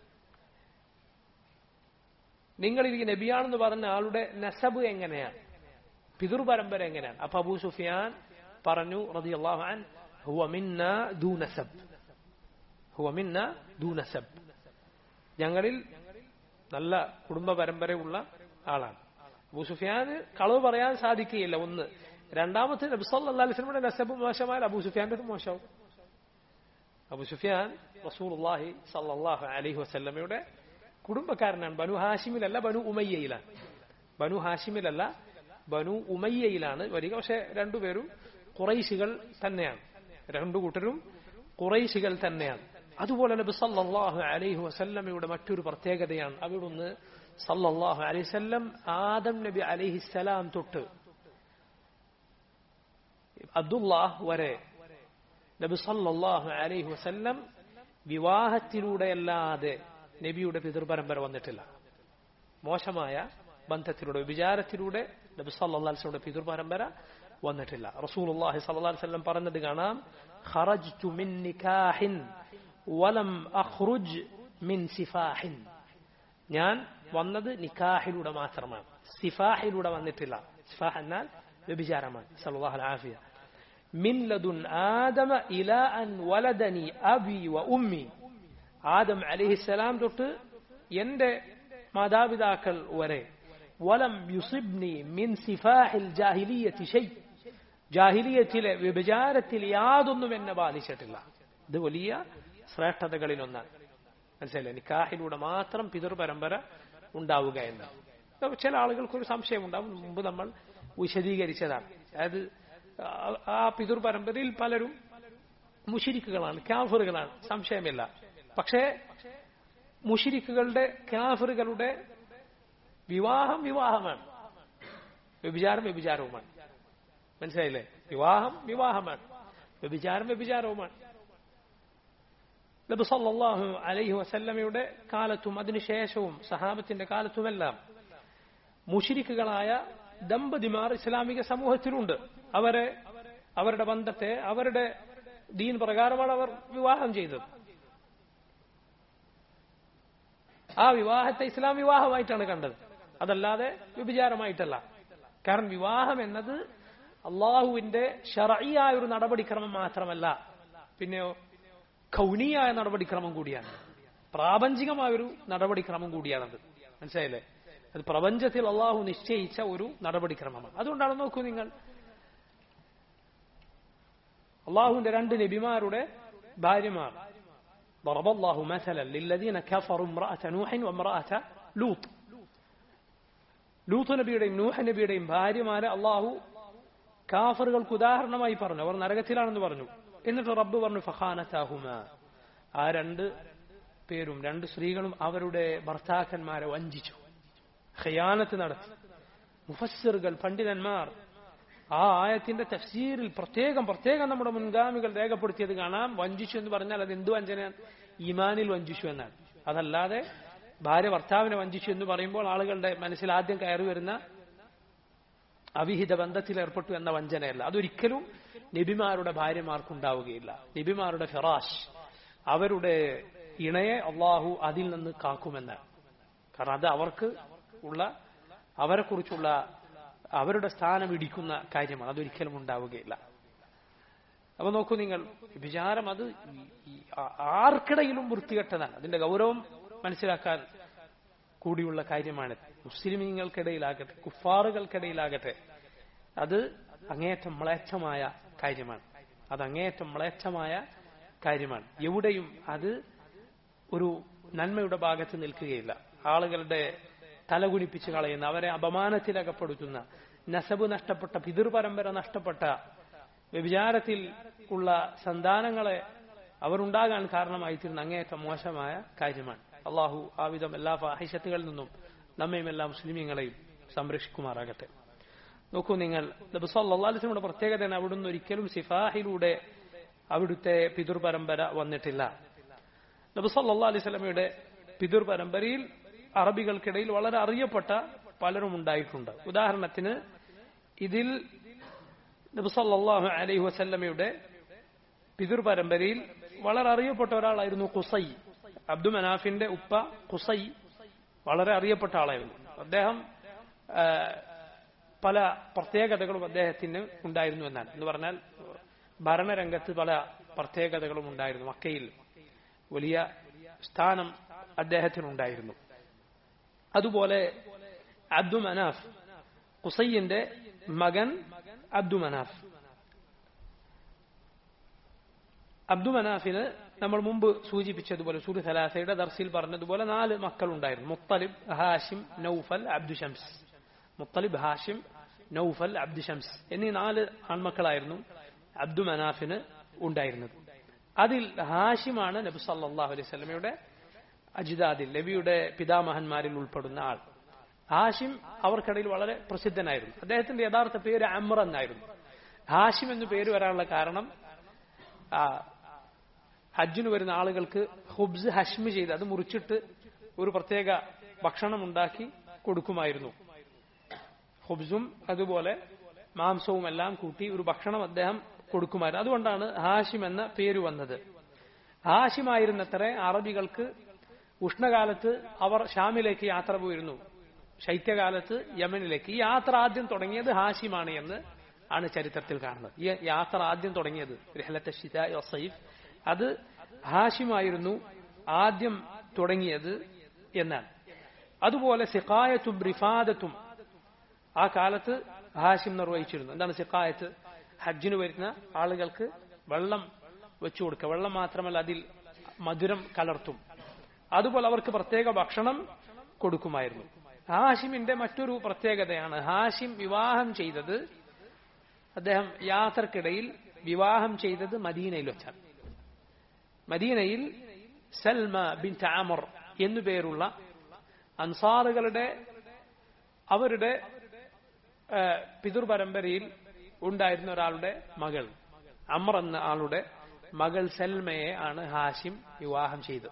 നിങ്ങൾ ഈ നബിയാണെന്ന് പറഞ്ഞ ആളുടെ നസബ് എങ്ങനെയാണ് പിതൃ പരമ്പര എങ്ങനെയാണ് അപ്പൊ അബൂ സുഫിയാൻ പറഞ്ഞു റളിയല്ലാഹു അൻ ഹുവ മിന്ന ദൂ നസബ് ഹുവ മിന്ന ദൂ നസബ് ഞങ്ങളിൽ നല്ല കുടുംബ പരമ്പരയുള്ള ആളാണ് അബൂ സുഫിയാന് കളവ് പറയാൻ സാധിക്കുകയില്ല ഒന്ന് രണ്ടാമത്തെ നബി സല്ലല്ലാഹു അലൈഹി വസല്ലമയുടെ നസബ് മോശമായാൽ അബൂ സുഫിയാന്റെ മോശമാവും അബൂ സുഫിയാൻ റസൂലുള്ളാഹി സല്ലല്ലാഹു അലൈഹി വസല്ലമയുടെ കുടുംബക്കാരനാണ് ബനു ഹാഷിമിലല്ല ബനു ഉമയ്യയിലാണ് ബനു ഹാഷിമിലല്ല ബനു ഉമയ്യയിലാണ് വരിക പക്ഷെ രണ്ടുപേരും കുറൈശികൾ തന്നെയാണ് രണ്ടു കൂട്ടരും കുറൈശികൾ തന്നെയാണ് അതുപോലെ നബി സല്ലല്ലാഹു അലൈഹി വസല്ലമയുടെ മറ്റൊരു പ്രത്യേകതയാണ് അവിടുന്ന് സല്ലല്ലാഹു അലൈഹി വസല്ലം ആദം നബി അലൈഹിസ്സലാം തൊട്ട് അബ്ദുല്ലാഹ് വരെ നബി സല്ലല്ലാഹു അലൈഹി വസല്ലം വിവാഹത്തിലൂടെയല്ലാതെ നബിയുടെ പിതൃപരമ്പര വന്നിട്ടില്ല മോശമായ ബന്ധത്തിലൂടെ വിചാരത്തിലൂടെ നബി സല്ലാസ്ലയുടെ പിതൃ പരമ്പര വന്നിട്ടില്ല റസൂലുള്ളാഹി സ്വല്ലല്ലാഹി അലൈഹി വസല്ലം പറഞ്ഞത് കാണാം ഖറജ്തു മിൻ നികാഹിൻ വലം അഖ്റുജ് മിൻ സിഫാഹിൻ ഞാൻ വന്നത് നിക്കാഹിലൂടെ മാത്രമാണ് സിഫാഹിലൂടെ വന്നിട്ടില്ല സിഫാഹ് എന്നാൽ വ്യഭിചാരമാണ് സല്ലല്ലാഹു അലൈഹി ആഫിയ മിൻ ലദുൻ ആദമ ഇലാ അൻ വലദനി അബി വ ഉമ്മി ആദം അലൈഹിസ്സലാം തൊട്ട് എന്റെ മാതാപിതാക്കൾ വരെ വലം യുസിബ്നി മിൻ സിഫാഹിൽ ജാഹിലിയത്തി ഷൈ ജാഹിലിയത്തിലെ വ്യഭിചാരത്തിൽ യാതൊന്നും എന്നെ ബാധിച്ചിട്ടില്ല ഇത് വലിയ ശ്രേഷ്ഠതകളിലൊന്നാണ് മനസ്സിലായില്ലേ നിക്കാഹിലൂടെ മാത്രം പിതൃ പരമ്പര ഉണ്ടാവുക എന്ന് ചില ആളുകൾക്കൊരു സംശയം ഉണ്ടാവും മുമ്പ് നമ്മൾ വിശദീകരിച്ചതാണ് അതായത് ആ പിതൃ പരമ്പരയിൽ പലരും മുഷിരിക്കുകളാണ് കാഫറുകളാണ് സംശയമില്ല പക്ഷേ മുഷിരിക്കുകളുടെ കാഫറുകളുടെ വിവാഹം വിവാഹമാണ് വ്യഭിചാരം വ്യഭിചാരവുമാണ് മനസ്സിലായില്ലേ വിവാഹം വിവാഹമാണ് വ്യഭിചാരം വ്യഭിചാരവുമാണ് നബി സല്ലല്ലാഹു അലൈഹി വസല്ലമയുടെ കാലത്തും അതിനുശേഷവും സഹാബത്തിന്റെ കാലത്തുമെല്ലാം മുഷിരിക്കുകളായ ദമ്പതിമാർ ഇസ്ലാമിക സമൂഹത്തിലുണ്ട് അവരെ അവരുടെ ബന്ധത്തെ അവരുടെ ദീൻ പ്രകാരമാണ് അവർ വിവാഹം ചെയ്തത് ആ വിവാഹത്തെ ഇസ്ലാം വിവാഹമായിട്ടാണ് കണ്ടത് അതല്ലാതെ വ്യഭിചാരമായിട്ടല്ല കാരണം വിവാഹം എന്നത് അള്ളാഹുവിന്റെ ഷറയായ ഒരു നടപടിക്രമം മാത്രമല്ല പിന്നെയോ കൗനിയായ നടപടിക്രമം കൂടിയാണ് പ്രാപഞ്ചികമായ ഒരു നടപടിക്രമം കൂടിയാണത് മനസ്സിലായില്ലേ അത് പ്രപഞ്ചത്തിൽ അള്ളാഹു നിശ്ചയിച്ച ഒരു നടപടിക്രമമാണ് അതുകൊണ്ടാണ് നോക്കൂ നിങ്ങൾ അള്ളാഹുവിന്റെ രണ്ട് നബിമാരുടെ ഭാര്യമാർ ضرب الله مثلا للذين كفروا امرأة نوح وامرأة لوط ലൂത്ത് നബിയുടെയും നൂഹ നബിയുടെയും ഭാര്യമാരെ അള്ളാഹു കാഫറുകൾക്ക് ഉദാഹരണമായി പറഞ്ഞു അവർ നരകത്തിലാണെന്ന് പറഞ്ഞു എന്നിട്ട് റബ്ബ് പറഞ്ഞു ഫഹാനത്താഹുമ ആ രണ്ട് പേരും രണ്ട് സ്ത്രീകളും അവരുടെ ഭർത്താക്കന്മാരെ വഞ്ചിച്ചു ഖയാനത്ത് നടത്തി മുഫസ്സിറുകൾ പണ്ഡിതന്മാർ ആ ആയത്തിന്റെ തഫ്സീറിൽ പ്രത്യേകം പ്രത്യേകം നമ്മുടെ മുൻഗാമികൾ രേഖപ്പെടുത്തിയത് കാണാം വഞ്ചിച്ചു എന്ന് പറഞ്ഞാൽ അത് എന്തു വഞ്ചനയാണ് ഈമാനിൽ വഞ്ചിച്ചു എന്നാണ് അതല്ലാതെ ഭാര്യ ഭർത്താവിനെ വഞ്ചിച്ചു എന്ന് പറയുമ്പോൾ ആളുകളുടെ മനസ്സിൽ ആദ്യം കയറി വരുന്ന അവിഹിത ബന്ധത്തിൽ ഏർപ്പെട്ടു എന്ന വഞ്ചനയല്ല അതൊരിക്കലും നബിമാരുടെ ഭാര്യമാർക്കുണ്ടാവുകയില്ല നബിമാരുടെ ഫിറാഷ് അവരുടെ ഇണയെ അള്ളാഹു അതിൽ നിന്ന് കാക്കുമെന്നാണ് കാരണം അത് അവർക്ക് ഉള്ള അവരെക്കുറിച്ചുള്ള അവരുടെ സ്ഥാനം ഇടിക്കുന്ന കാര്യമാണ് അതൊരിക്കലും ഉണ്ടാവുകയില്ല അപ്പൊ നോക്കൂ നിങ്ങൾ വിചാരം അത് ആർക്കിടയിലും വൃത്തികെട്ടതാണ് അതിന്റെ ഗൗരവം മനസ്സിലാക്കാൻ കൂടിയുള്ള കാര്യമാണ് മുസ്ലിമീങ്ങൾക്കിടയിലാകട്ടെ കുഫാറുകൾക്കിടയിലാകട്ടെ അത് അങ്ങേയറ്റം മ്ലേച്ഛമായ കാര്യമാണ് അത് അങ്ങേയറ്റം മ്ലേച്ഛമായ കാര്യമാണ് എവിടെയും അത് ഒരു നന്മയുടെ ഭാഗത്ത് നിൽക്കുകയില്ല ആളുകളുടെ തലകുനിപ്പിച്ച് കളയുന്ന അവരെ അപമാനത്തിലകപ്പെടുത്തുന്ന നസബ് നഷ്ടപ്പെട്ട പിതൃപരമ്പര നഷ്ടപ്പെട്ട വ്യഭിചാരത്തിൽ ഉള്ള സന്താനങ്ങളെ അവരുണ്ടാകാൻ കാരണമായി തീർന്ന അങ്ങേയറ്റം മോശമായ കാര്യമാണ് അള്ളാഹു ആ വിധം എല്ലാ ഫാഹിഷത്തുകളിൽ നിന്നും നമ്മയും എല്ലാ മുസ്ലിമീങ്ങളെയും സംരക്ഷിക്കുമാറാകട്ടെ നോക്കൂ നിങ്ങൾ നബിസ്വല്ലാസ്ലമിയുടെ പ്രത്യേകത അവിടുന്ന് ഒരിക്കലും സിഫാഹിലൂടെ അവിടുത്തെ പിതൃപരമ്പര വന്നിട്ടില്ല നബിസ്വല്ലാ അലൈഹി സ്വലമയുടെ പിതൃപരമ്പരയിൽ അറബികൾക്കിടയിൽ വളരെ അറിയപ്പെട്ട പലരും ഉണ്ടായിട്ടുണ്ട് ഉദാഹരണത്തിന് ഇതിൽ നബിസല്ലാഹു അലൈഹി വസല്ലമയുടെ പിതൃപരമ്പരയിൽ വളരെ അറിയപ്പെട്ട ഒരാളായിരുന്നു കുസൈ അബ്ദു മനാഫിന്റെ ഉപ്പ കുസൈ വളരെ അറിയപ്പെട്ട ആളായിരുന്നു അദ്ദേഹം പല പ്രത്യേകതകളും അദ്ദേഹത്തിന് ഉണ്ടായിരുന്നു എന്നാണ് എന്ന് പറഞ്ഞാൽ ഭരണരംഗത്ത് പല പ്രത്യേകതകളും ഉണ്ടായിരുന്നു മക്കയിൽ വലിയ സ്ഥാനം അദ്ദേഹത്തിനുണ്ടായിരുന്നു അതുപോലെ അബ്ദു മനാഫ് കുസൈന്റെ മകൻ അബ്ദു മനാഫ് അബ്ദു മനാഫിന് നമ്മൾ മുമ്പ് സൂചിപ്പിച്ചതുപോലെ സൂര്യ സലാസയുടെ ദർസിൽ പറഞ്ഞതുപോലെ നാല് മക്കളുണ്ടായിരുന്നു മുത്തലിബ് ഹാഷിം നൌഫൽ അബ്ദു ഷംസ് മുത്തലിബ് ഹാഷിം നൌഫൽ അബ്ദു ഷംസ് എന്നീ നാല് ആൺമക്കളായിരുന്നു അബ്ദു മനാഫിന് ഉണ്ടായിരുന്നത് അതിൽ ഹാഷിമാണ് നബി സല്ലാഹു അലൈഹി സ്വലമയുടെ അജിദാദിൽ നബിയുടെ പിതാമഹന്മാരിൽ ഉൾപ്പെടുന്ന ആൾ ഹാഷിം അവർക്കിടയിൽ വളരെ പ്രസിദ്ധനായിരുന്നു അദ്ദേഹത്തിന്റെ യഥാർത്ഥ പേര് അമ്ര എന്നായിരുന്നു ഹാഷിം എന്ന് പേര് വരാനുള്ള കാരണം ഹജ്ജിന് വരുന്ന ആളുകൾക്ക് ഹുബ്സ് ഹഷ്മി ചെയ്ത് അത് മുറിച്ചിട്ട് ഒരു പ്രത്യേക ഭക്ഷണം ഉണ്ടാക്കി കൊടുക്കുമായിരുന്നു ഹുബ്സും അതുപോലെ മാംസവും എല്ലാം കൂട്ടി ഒരു ഭക്ഷണം അദ്ദേഹം കൊടുക്കുമായിരുന്നു അതുകൊണ്ടാണ് ഹാഷിം എന്ന പേര് വന്നത് ഹാഷിമായിരുന്നത്ര അറബികൾക്ക് ഉഷ്ണകാലത്ത് അവർ ഷാമിലേക്ക് യാത്ര പോയിരുന്നു ശൈത്യകാലത്ത് യമനിലേക്ക് ഈ യാത്ര ആദ്യം തുടങ്ങിയത് ഹാഷിമാണ് എന്ന് ആണ് ചരിത്രത്തിൽ കാണുന്നത് ഈ യാത്ര ആദ്യം തുടങ്ങിയത് രഹലത്തെ സൈഫ് അത് ഹാഷിമായിരുന്നു ആദ്യം തുടങ്ങിയത് എന്നാണ് അതുപോലെ സിഖായത്തും റിഫാദത്തും ആ കാലത്ത് ഹാഷിം നിർവഹിച്ചിരുന്നു എന്താണ് സിഖായത്ത് ഹജ്ജിന് വരുന്ന ആളുകൾക്ക് വെള്ളം വെച്ചു കൊടുക്കുക വെള്ളം മാത്രമല്ല അതിൽ മധുരം കലർത്തും അതുപോലെ അവർക്ക് പ്രത്യേക ഭക്ഷണം കൊടുക്കുമായിരുന്നു ഹാഷിമിന്റെ മറ്റൊരു പ്രത്യേകതയാണ് ഹാഷിം വിവാഹം ചെയ്തത് അദ്ദേഹം യാത്രക്കിടയിൽ വിവാഹം ചെയ്തത് മദീനയിൽ വെച്ചാണ് മദീനയിൽ സൽമ ബിൻ ആമർ എന്നു പേരുള്ള അൻസാറുകളുടെ അവരുടെ പിതൃപരമ്പരയിൽ ഉണ്ടായിരുന്ന ഒരാളുടെ മകൾ അമർ എന്ന ആളുടെ മകൾ സൽമയെ ആണ് ഹാഷിം വിവാഹം ചെയ്തത്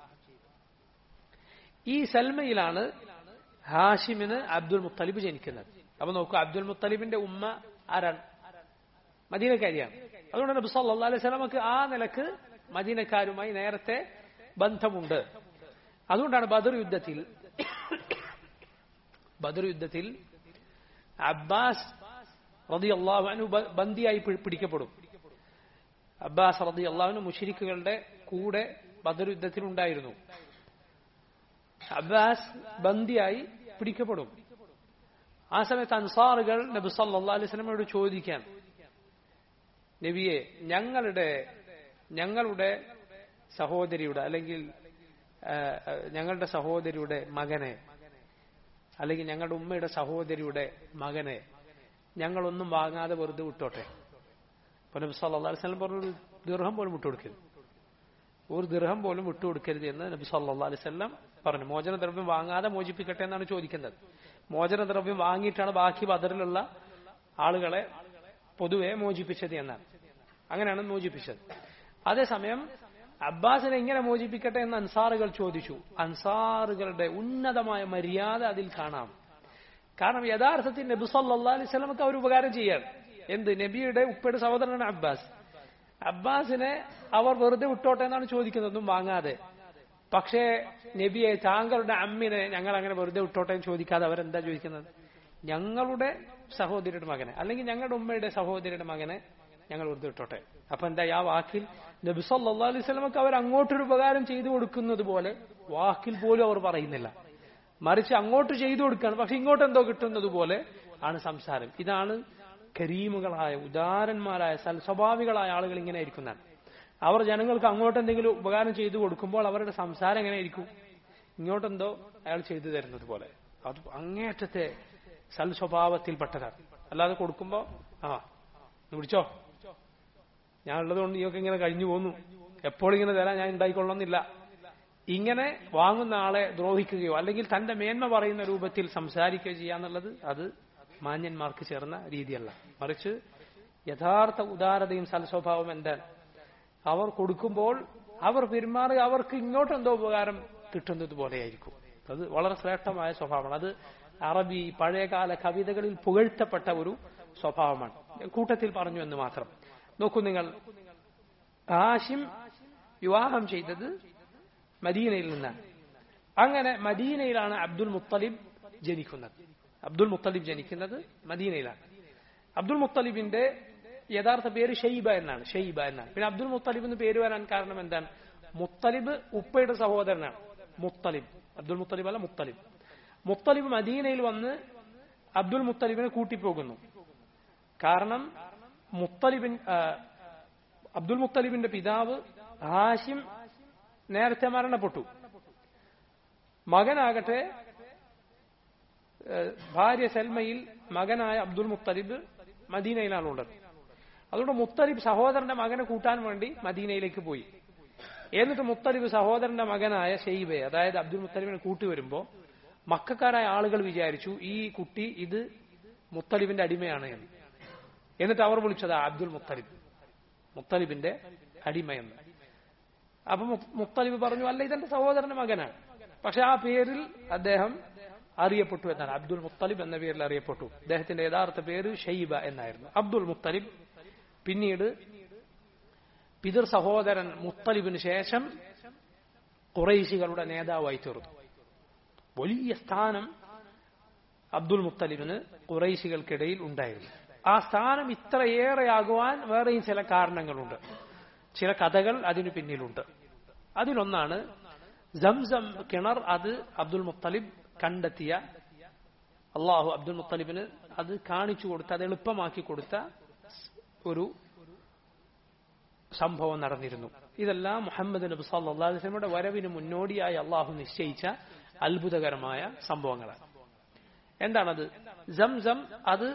ഈ സൽമയിലാണ് ഹാഷിമിന് അബ്ദുൽ മുത്തലിബ് ജനിക്കുന്നത് അപ്പൊ നോക്കൂ അബ്ദുൽ മുത്തലിബിന്റെ ഉമ്മ ആരാണ് മദീനക്കാരിയാണ് അതുകൊണ്ട് നബി സല്ലല്ലാഹു അലൈഹി വസല്ലമക്ക് ആ നിലക്ക് മദീനക്കാരുമായി നേരത്തെ ബന്ധമുണ്ട് അതുകൊണ്ടാണ് ബദർ യുദ്ധത്തിൽ ബദർ യുദ്ധത്തിൽ അബ്ബാസ് റതി അള്ളാഹുനു ബന്ദിയായി പിടിക്കപ്പെടും അബ്ബാസ് റതി അള്ളാഹുനു മുഷിരിക്കുകളുടെ കൂടെ ബദർ യുദ്ധത്തിൽ ഉണ്ടായിരുന്നു അബ്ബാസ് ബന്ദിയായി പിടിക്കപ്പെടും ആ സമയത്ത് അൻസാറുകൾ നബി സല്ലാ അലൈഹി സ്വലമയോട് ചോദിക്കാൻ നബിയെ ഞങ്ങളുടെ ഞങ്ങളുടെ സഹോദരിയുടെ അല്ലെങ്കിൽ ഞങ്ങളുടെ സഹോദരിയുടെ മകനെ അല്ലെങ്കിൽ ഞങ്ങളുടെ ഉമ്മയുടെ സഹോദരിയുടെ മകനെ ഞങ്ങളൊന്നും വാങ്ങാതെ വെറുതെ വിട്ടോട്ടെ അപ്പൊ നബി സല്ലാ അലൈഹി സ്വലം പറഞ്ഞു ദീർഘം പോലും വിട്ടുകൊടുക്കരുത് ഒരു ദീർഘം പോലും വിട്ടുകൊടുക്കരുത് എന്ന് നബി സല്ലാ അലൈഹി സ്വലം പറഞ്ഞു മോചനദ്രവ്യം വാങ്ങാതെ മോചിപ്പിക്കട്ടെ എന്നാണ് ചോദിക്കുന്നത് മോചനദ്രവ്യം വാങ്ങിയിട്ടാണ് ബാക്കി ബദറിലുള്ള ആളുകളെ പൊതുവെ മോചിപ്പിച്ചത് എന്നാണ് അങ്ങനെയാണ് മോചിപ്പിച്ചത് അതേസമയം അബ്ബാസിനെ എങ്ങനെ മോചിപ്പിക്കട്ടെ എന്ന് അൻസാറുകൾ ചോദിച്ചു അൻസാറുകളുടെ ഉന്നതമായ മര്യാദ അതിൽ കാണാം കാരണം യഥാർത്ഥത്തിൽ നബി സല്ലാ അലൈഹി സ്വലമക്ക് അവർ ഉപകാരം ചെയ്യാൻ എന്ത് നബിയുടെ ഉപ്പയുടെ സഹോദരനാണ് അബ്ബാസ് അബ്ബാസിനെ അവർ വെറുതെ വിട്ടോട്ടെ എന്നാണ് ചോദിക്കുന്നതൊന്നും വാങ്ങാതെ പക്ഷേ നബിയെ താങ്കളുടെ അമ്മിനെ ഞങ്ങൾ അങ്ങനെ വെറുതെ വിട്ടോട്ടെ എന്ന് ചോദിക്കാതെ അവരെന്താ ചോദിക്കുന്നത് ഞങ്ങളുടെ സഹോദരിയുടെ മകനെ അല്ലെങ്കിൽ ഞങ്ങളുടെ ഉമ്മയുടെ സഹോദരിയുടെ മകനെ ഞങ്ങൾ വെറുതെ വിട്ടോട്ടെ അപ്പൊ എന്താ ആ വാക്കിൽ നബി സല്ലാ അലൈഹി സ്വലമക്ക് അവർ അങ്ങോട്ടൊരു ഉപകാരം ചെയ്തു കൊടുക്കുന്നത് പോലെ വാക്കിൽ പോലും അവർ പറയുന്നില്ല മറിച്ച് അങ്ങോട്ട് ചെയ്തു കൊടുക്കുകയാണ് പക്ഷെ ഇങ്ങോട്ട് എന്തോ കിട്ടുന്നത് പോലെ ആണ് സംസാരം ഇതാണ് കരീമുകളായ ഉദാരന്മാരായ സൽസ്വഭാവികളായ ആളുകൾ ഇങ്ങനെ ഇരിക്കുന്നതാണ് അവർ ജനങ്ങൾക്ക് അങ്ങോട്ട് എന്തെങ്കിലും ഉപകാരം ചെയ്തു കൊടുക്കുമ്പോൾ അവരുടെ സംസാരം എങ്ങനെ ആയിരിക്കും ഇങ്ങോട്ടെന്തോ അയാൾ ചെയ്തു തരുന്നത് പോലെ അത് അങ്ങേറ്റത്തെ സൽസ്വഭാവത്തിൽപ്പെട്ടതാണ് അല്ലാതെ കൊടുക്കുമ്പോ ആ പിടിച്ചോ ഞാൻ ഉള്ളതുകൊണ്ട് നീയൊക്കെ ഇങ്ങനെ കഴിഞ്ഞു പോന്നു എപ്പോഴും ഇങ്ങനെ തരാൻ ഞാൻ ഉണ്ടായിക്കൊള്ളണമെന്നില്ല ഇങ്ങനെ വാങ്ങുന്ന ആളെ ദ്രോഹിക്കുകയോ അല്ലെങ്കിൽ തന്റെ മേന്മ പറയുന്ന രൂപത്തിൽ സംസാരിക്കുകയോ ചെയ്യാന്നുള്ളത് അത് മാന്യന്മാർക്ക് ചേർന്ന രീതിയല്ല മറിച്ച് യഥാർത്ഥ ഉദാരതയും സൽസ്വഭാവം എന്താണ് അവർ കൊടുക്കുമ്പോൾ അവർ പെരുമാറി അവർക്ക് ഇങ്ങോട്ടെന്തോ ഉപകാരം കിട്ടുന്നത് പോലെയായിരിക്കും അത് വളരെ ശ്രേഷ്ഠമായ സ്വഭാവമാണ് അത് അറബി പഴയകാല കവിതകളിൽ പുകഴ്ത്തപ്പെട്ട ഒരു സ്വഭാവമാണ് കൂട്ടത്തിൽ പറഞ്ഞു എന്ന് മാത്രം നോക്കൂ നിങ്ങൾ ഹാഷിം വിവാഹം ചെയ്തത് മദീനയിൽ നിന്നാണ് അങ്ങനെ മദീനയിലാണ് അബ്ദുൽ മുത്തലിബ് ജനിക്കുന്നത് അബ്ദുൽ മുത്തലിബ് ജനിക്കുന്നത് മദീനയിലാണ് അബ്ദുൽ മുത്തലിബിന്റെ യഥാർത്ഥ പേര് ഷെയ്ബ എന്നാണ് ഷെയ്ബ എന്നാണ് പിന്നെ അബ്ദുൽ മുത്തലിബ് എന്ന് പേര് വരാൻ കാരണം എന്താണ് മുത്തലിബ് ഉപ്പയുടെ സഹോദരനാണ് മുത്തലിബ് അബ്ദുൽ മുത്തലിബ് അല്ല മുത്തലിബ് മുത്തലിബ് മദീനയിൽ വന്ന് അബ്ദുൽ മുത്തലിബിനെ കൂട്ടിപ്പോകുന്നു കാരണം മുത്തലിബിൻ അബ്ദുൽ മുത്തലിബിന്റെ പിതാവ് ഹാഷിം നേരത്തെ മരണപ്പെട്ടു മകനാകട്ടെ ഭാര്യ സൽമയിൽ മകനായ അബ്ദുൽ മുത്തലിബ് മദീനയിലാണുള്ളത് അതുകൊണ്ട് മുത്തലിബ് സഹോദരന്റെ മകനെ കൂട്ടാൻ വേണ്ടി മദീനയിലേക്ക് പോയി എന്നിട്ട് മുത്തലിബ് സഹോദരന്റെ മകനായ ഷെയ്ബെ അതായത് അബ്ദുൽ മുത്തലിബിനെ കൂട്ടിവരുമ്പോ മക്കാരായ ആളുകൾ വിചാരിച്ചു ഈ കുട്ടി ഇത് മുത്തലിബിന്റെ അടിമയാണ് എന്ന് എന്നിട്ട് അവർ വിളിച്ചത് അബ്ദുൽ മുത്തലിബ് മുത്തലിബിന്റെ അടിമയെന്ന് അപ്പൊ മുത്തലിബ് പറഞ്ഞു അല്ല ഇതെന്റെ സഹോദരന്റെ മകനാണ് പക്ഷെ ആ പേരിൽ അദ്ദേഹം അറിയപ്പെട്ടു എന്നാണ് അബ്ദുൽ മുത്തലിബ് എന്ന പേരിൽ അറിയപ്പെട്ടു അദ്ദേഹത്തിന്റെ യഥാർത്ഥ പേര് ഷെയ്ബ എന്നായിരുന്നു അബ്ദുൽ മുത്തലിബ് പിന്നീട് പിതൃ സഹോദരൻ മുത്തലിബിന് ശേഷം കുറേശികളുടെ നേതാവായി തീർന്നു വലിയ സ്ഥാനം അബ്ദുൽ മുത്തലിബിന് കുറേശികൾക്കിടയിൽ ഉണ്ടായിരുന്നു ആ സ്ഥാനം ഇത്രയേറെയാകുവാൻ വേറെയും ചില കാരണങ്ങളുണ്ട് ചില കഥകൾ അതിനു പിന്നിലുണ്ട് അതിലൊന്നാണ് സംസം കിണർ അത് അബ്ദുൽ മുത്തലിബ് കണ്ടെത്തിയ അള്ളാഹു അബ്ദുൽ മുത്തലിബിന് അത് കാണിച്ചു കൊടുത്ത അത് എളുപ്പമാക്കി കൊടുത്ത ഒരു സംഭവം നടന്നിരുന്നു ഇതെല്ലാം മുഹമ്മദ് നബി സല്ലല്ലാഹു അലൈഹി വസല്ലമയുടെ വരവിന് മുന്നോടിയായി അള്ളാഹു നിശ്ചയിച്ച അത്ഭുതകരമായ സംഭവങ്ങളാണ് എന്താണത് സംസം അത്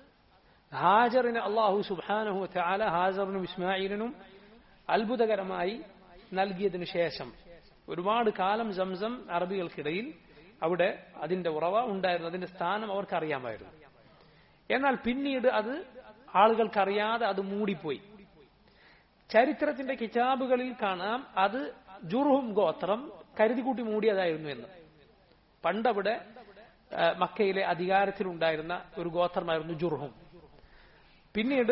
ഹാജറിന് അള്ളാഹു സുബാനഹു തആല ഹാജറിനും ഇസ്മായിലിനും അത്ഭുതകരമായി നൽകിയതിനു ശേഷം ഒരുപാട് കാലം സംസം അറബികൾക്കിടയിൽ അവിടെ അതിന്റെ ഉറവ ഉണ്ടായിരുന്നു അതിന്റെ സ്ഥാനം അവർക്ക് അറിയാമായിരുന്നു എന്നാൽ പിന്നീട് അത് ആളുകൾക്കറിയാതെ അത് മൂടിപ്പോയി ചരിത്രത്തിന്റെ കിതാബുകളിൽ കാണാം അത് ജുർഹും ഗോത്രം കരുതിക്കൂട്ടി മൂടിയതായിരുന്നു എന്ന് പണ്ടവിടെ മക്കയിലെ അധികാരത്തിലുണ്ടായിരുന്ന ഒരു ഗോത്രമായിരുന്നു ജുർഹും പിന്നീട്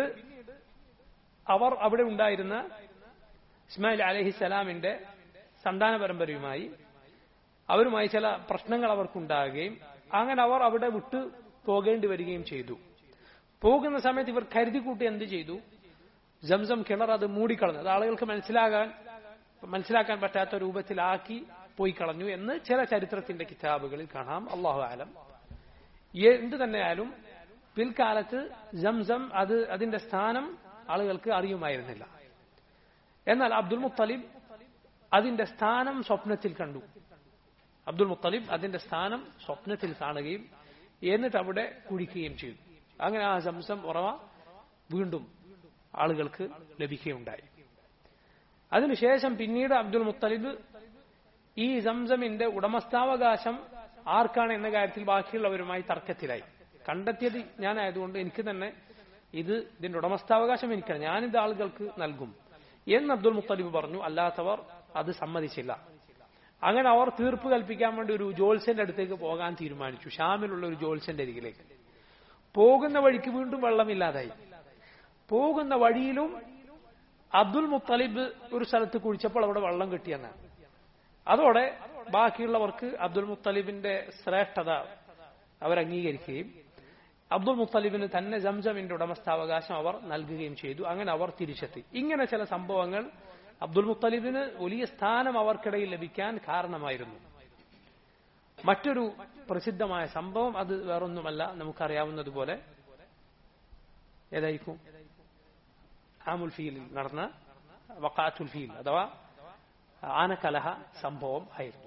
അവർ അവിടെ ഉണ്ടായിരുന്ന ഇസ്മായിൽ അലഹിസലാമിന്റെ സന്താന പരമ്പരയുമായി അവരുമായി ചില പ്രശ്നങ്ങൾ അവർക്കുണ്ടാകുകയും അങ്ങനെ അവർ അവിടെ വിട്ടു പോകേണ്ടി വരികയും ചെയ്തു പോകുന്ന സമയത്ത് ഇവർ കരുതിക്കൂട്ടി എന്ത് ചെയ്തു ജംസം കിണർ അത് മൂടിക്കളഞ്ഞു അത് ആളുകൾക്ക് മനസ്സിലാകാൻ മനസ്സിലാക്കാൻ പറ്റാത്ത രൂപത്തിലാക്കി പോയി കളഞ്ഞു എന്ന് ചില ചരിത്രത്തിന്റെ കിതാബുകളിൽ കാണാം അള്ളാഹു ആലം എന്ത് തന്നെയായാലും പിൽക്കാലത്ത് ജംസം അത് അതിന്റെ സ്ഥാനം ആളുകൾക്ക് അറിയുമായിരുന്നില്ല എന്നാൽ അബ്ദുൽ മുത്തലിബ് അതിന്റെ സ്ഥാനം സ്വപ്നത്തിൽ കണ്ടു അബ്ദുൽ മുത്തലിബ് അതിന്റെ സ്ഥാനം സ്വപ്നത്തിൽ കാണുകയും എന്നിട്ട് അവിടെ കുഴിക്കുകയും ചെയ്തു അങ്ങനെ ആ സംസം ഉറവ വീണ്ടും ആളുകൾക്ക് ലഭിക്കുകയുണ്ടായി അതിനുശേഷം പിന്നീട് അബ്ദുൽ മുത്തലിബ് ഈ സംസമിന്റെ ഉടമസ്ഥാവകാശം ആർക്കാണ് എന്ന കാര്യത്തിൽ ബാക്കിയുള്ളവരുമായി തർക്കത്തിലായി കണ്ടെത്തിയത് ഞാനായതുകൊണ്ട് എനിക്ക് തന്നെ ഇത് ഇതിന്റെ ഉടമസ്ഥാവകാശം എനിക്കാണ് ഞാനിത് ആളുകൾക്ക് നൽകും എന്ന് അബ്ദുൽ മുത്തലിബ് പറഞ്ഞു അല്ലാത്തവർ അത് സമ്മതിച്ചില്ല അങ്ങനെ അവർ തീർപ്പ് കൽപ്പിക്കാൻ വേണ്ടി ഒരു ജോത്സ്യന്റെ അടുത്തേക്ക് പോകാൻ തീരുമാനിച്ചു ഷാമിലുള്ള ഒരു ജോത്സ്യന്റെ അരികിലേക്ക് പോകുന്ന വഴിക്ക് വീണ്ടും വെള്ളമില്ലാതായി പോകുന്ന വഴിയിലും അബ്ദുൽ മുത്തലിബ് ഒരു സ്ഥലത്ത് കുഴിച്ചപ്പോൾ അവിടെ വെള്ളം കിട്ടിയെന്നാണ് അതോടെ ബാക്കിയുള്ളവർക്ക് അബ്ദുൽ മുത്തലിബിന്റെ ശ്രേഷ്ഠത അവർ അംഗീകരിക്കുകയും അബ്ദുൽ മുത്തലിബിന് തന്നെ ജംജമിന്റെ ഉടമസ്ഥാവകാശം അവർ നൽകുകയും ചെയ്തു അങ്ങനെ അവർ തിരിച്ചെത്തി ഇങ്ങനെ ചില സംഭവങ്ങൾ അബ്ദുൽ മുത്തലിബിന് വലിയ സ്ഥാനം അവർക്കിടയിൽ ലഭിക്കാൻ കാരണമായിരുന്നു മറ്റൊരു പ്രസിദ്ധമായ സംഭവം അത് വേറൊന്നുമല്ല നമുക്കറിയാവുന്നതുപോലെ ഏതായിരിക്കും ആമുൽ ഫീലിൽ നടന്ന വക്കാത്തുൽ ഫീൽ അഥവാ ആനക്കലഹ സംഭവം ആയിരുന്നു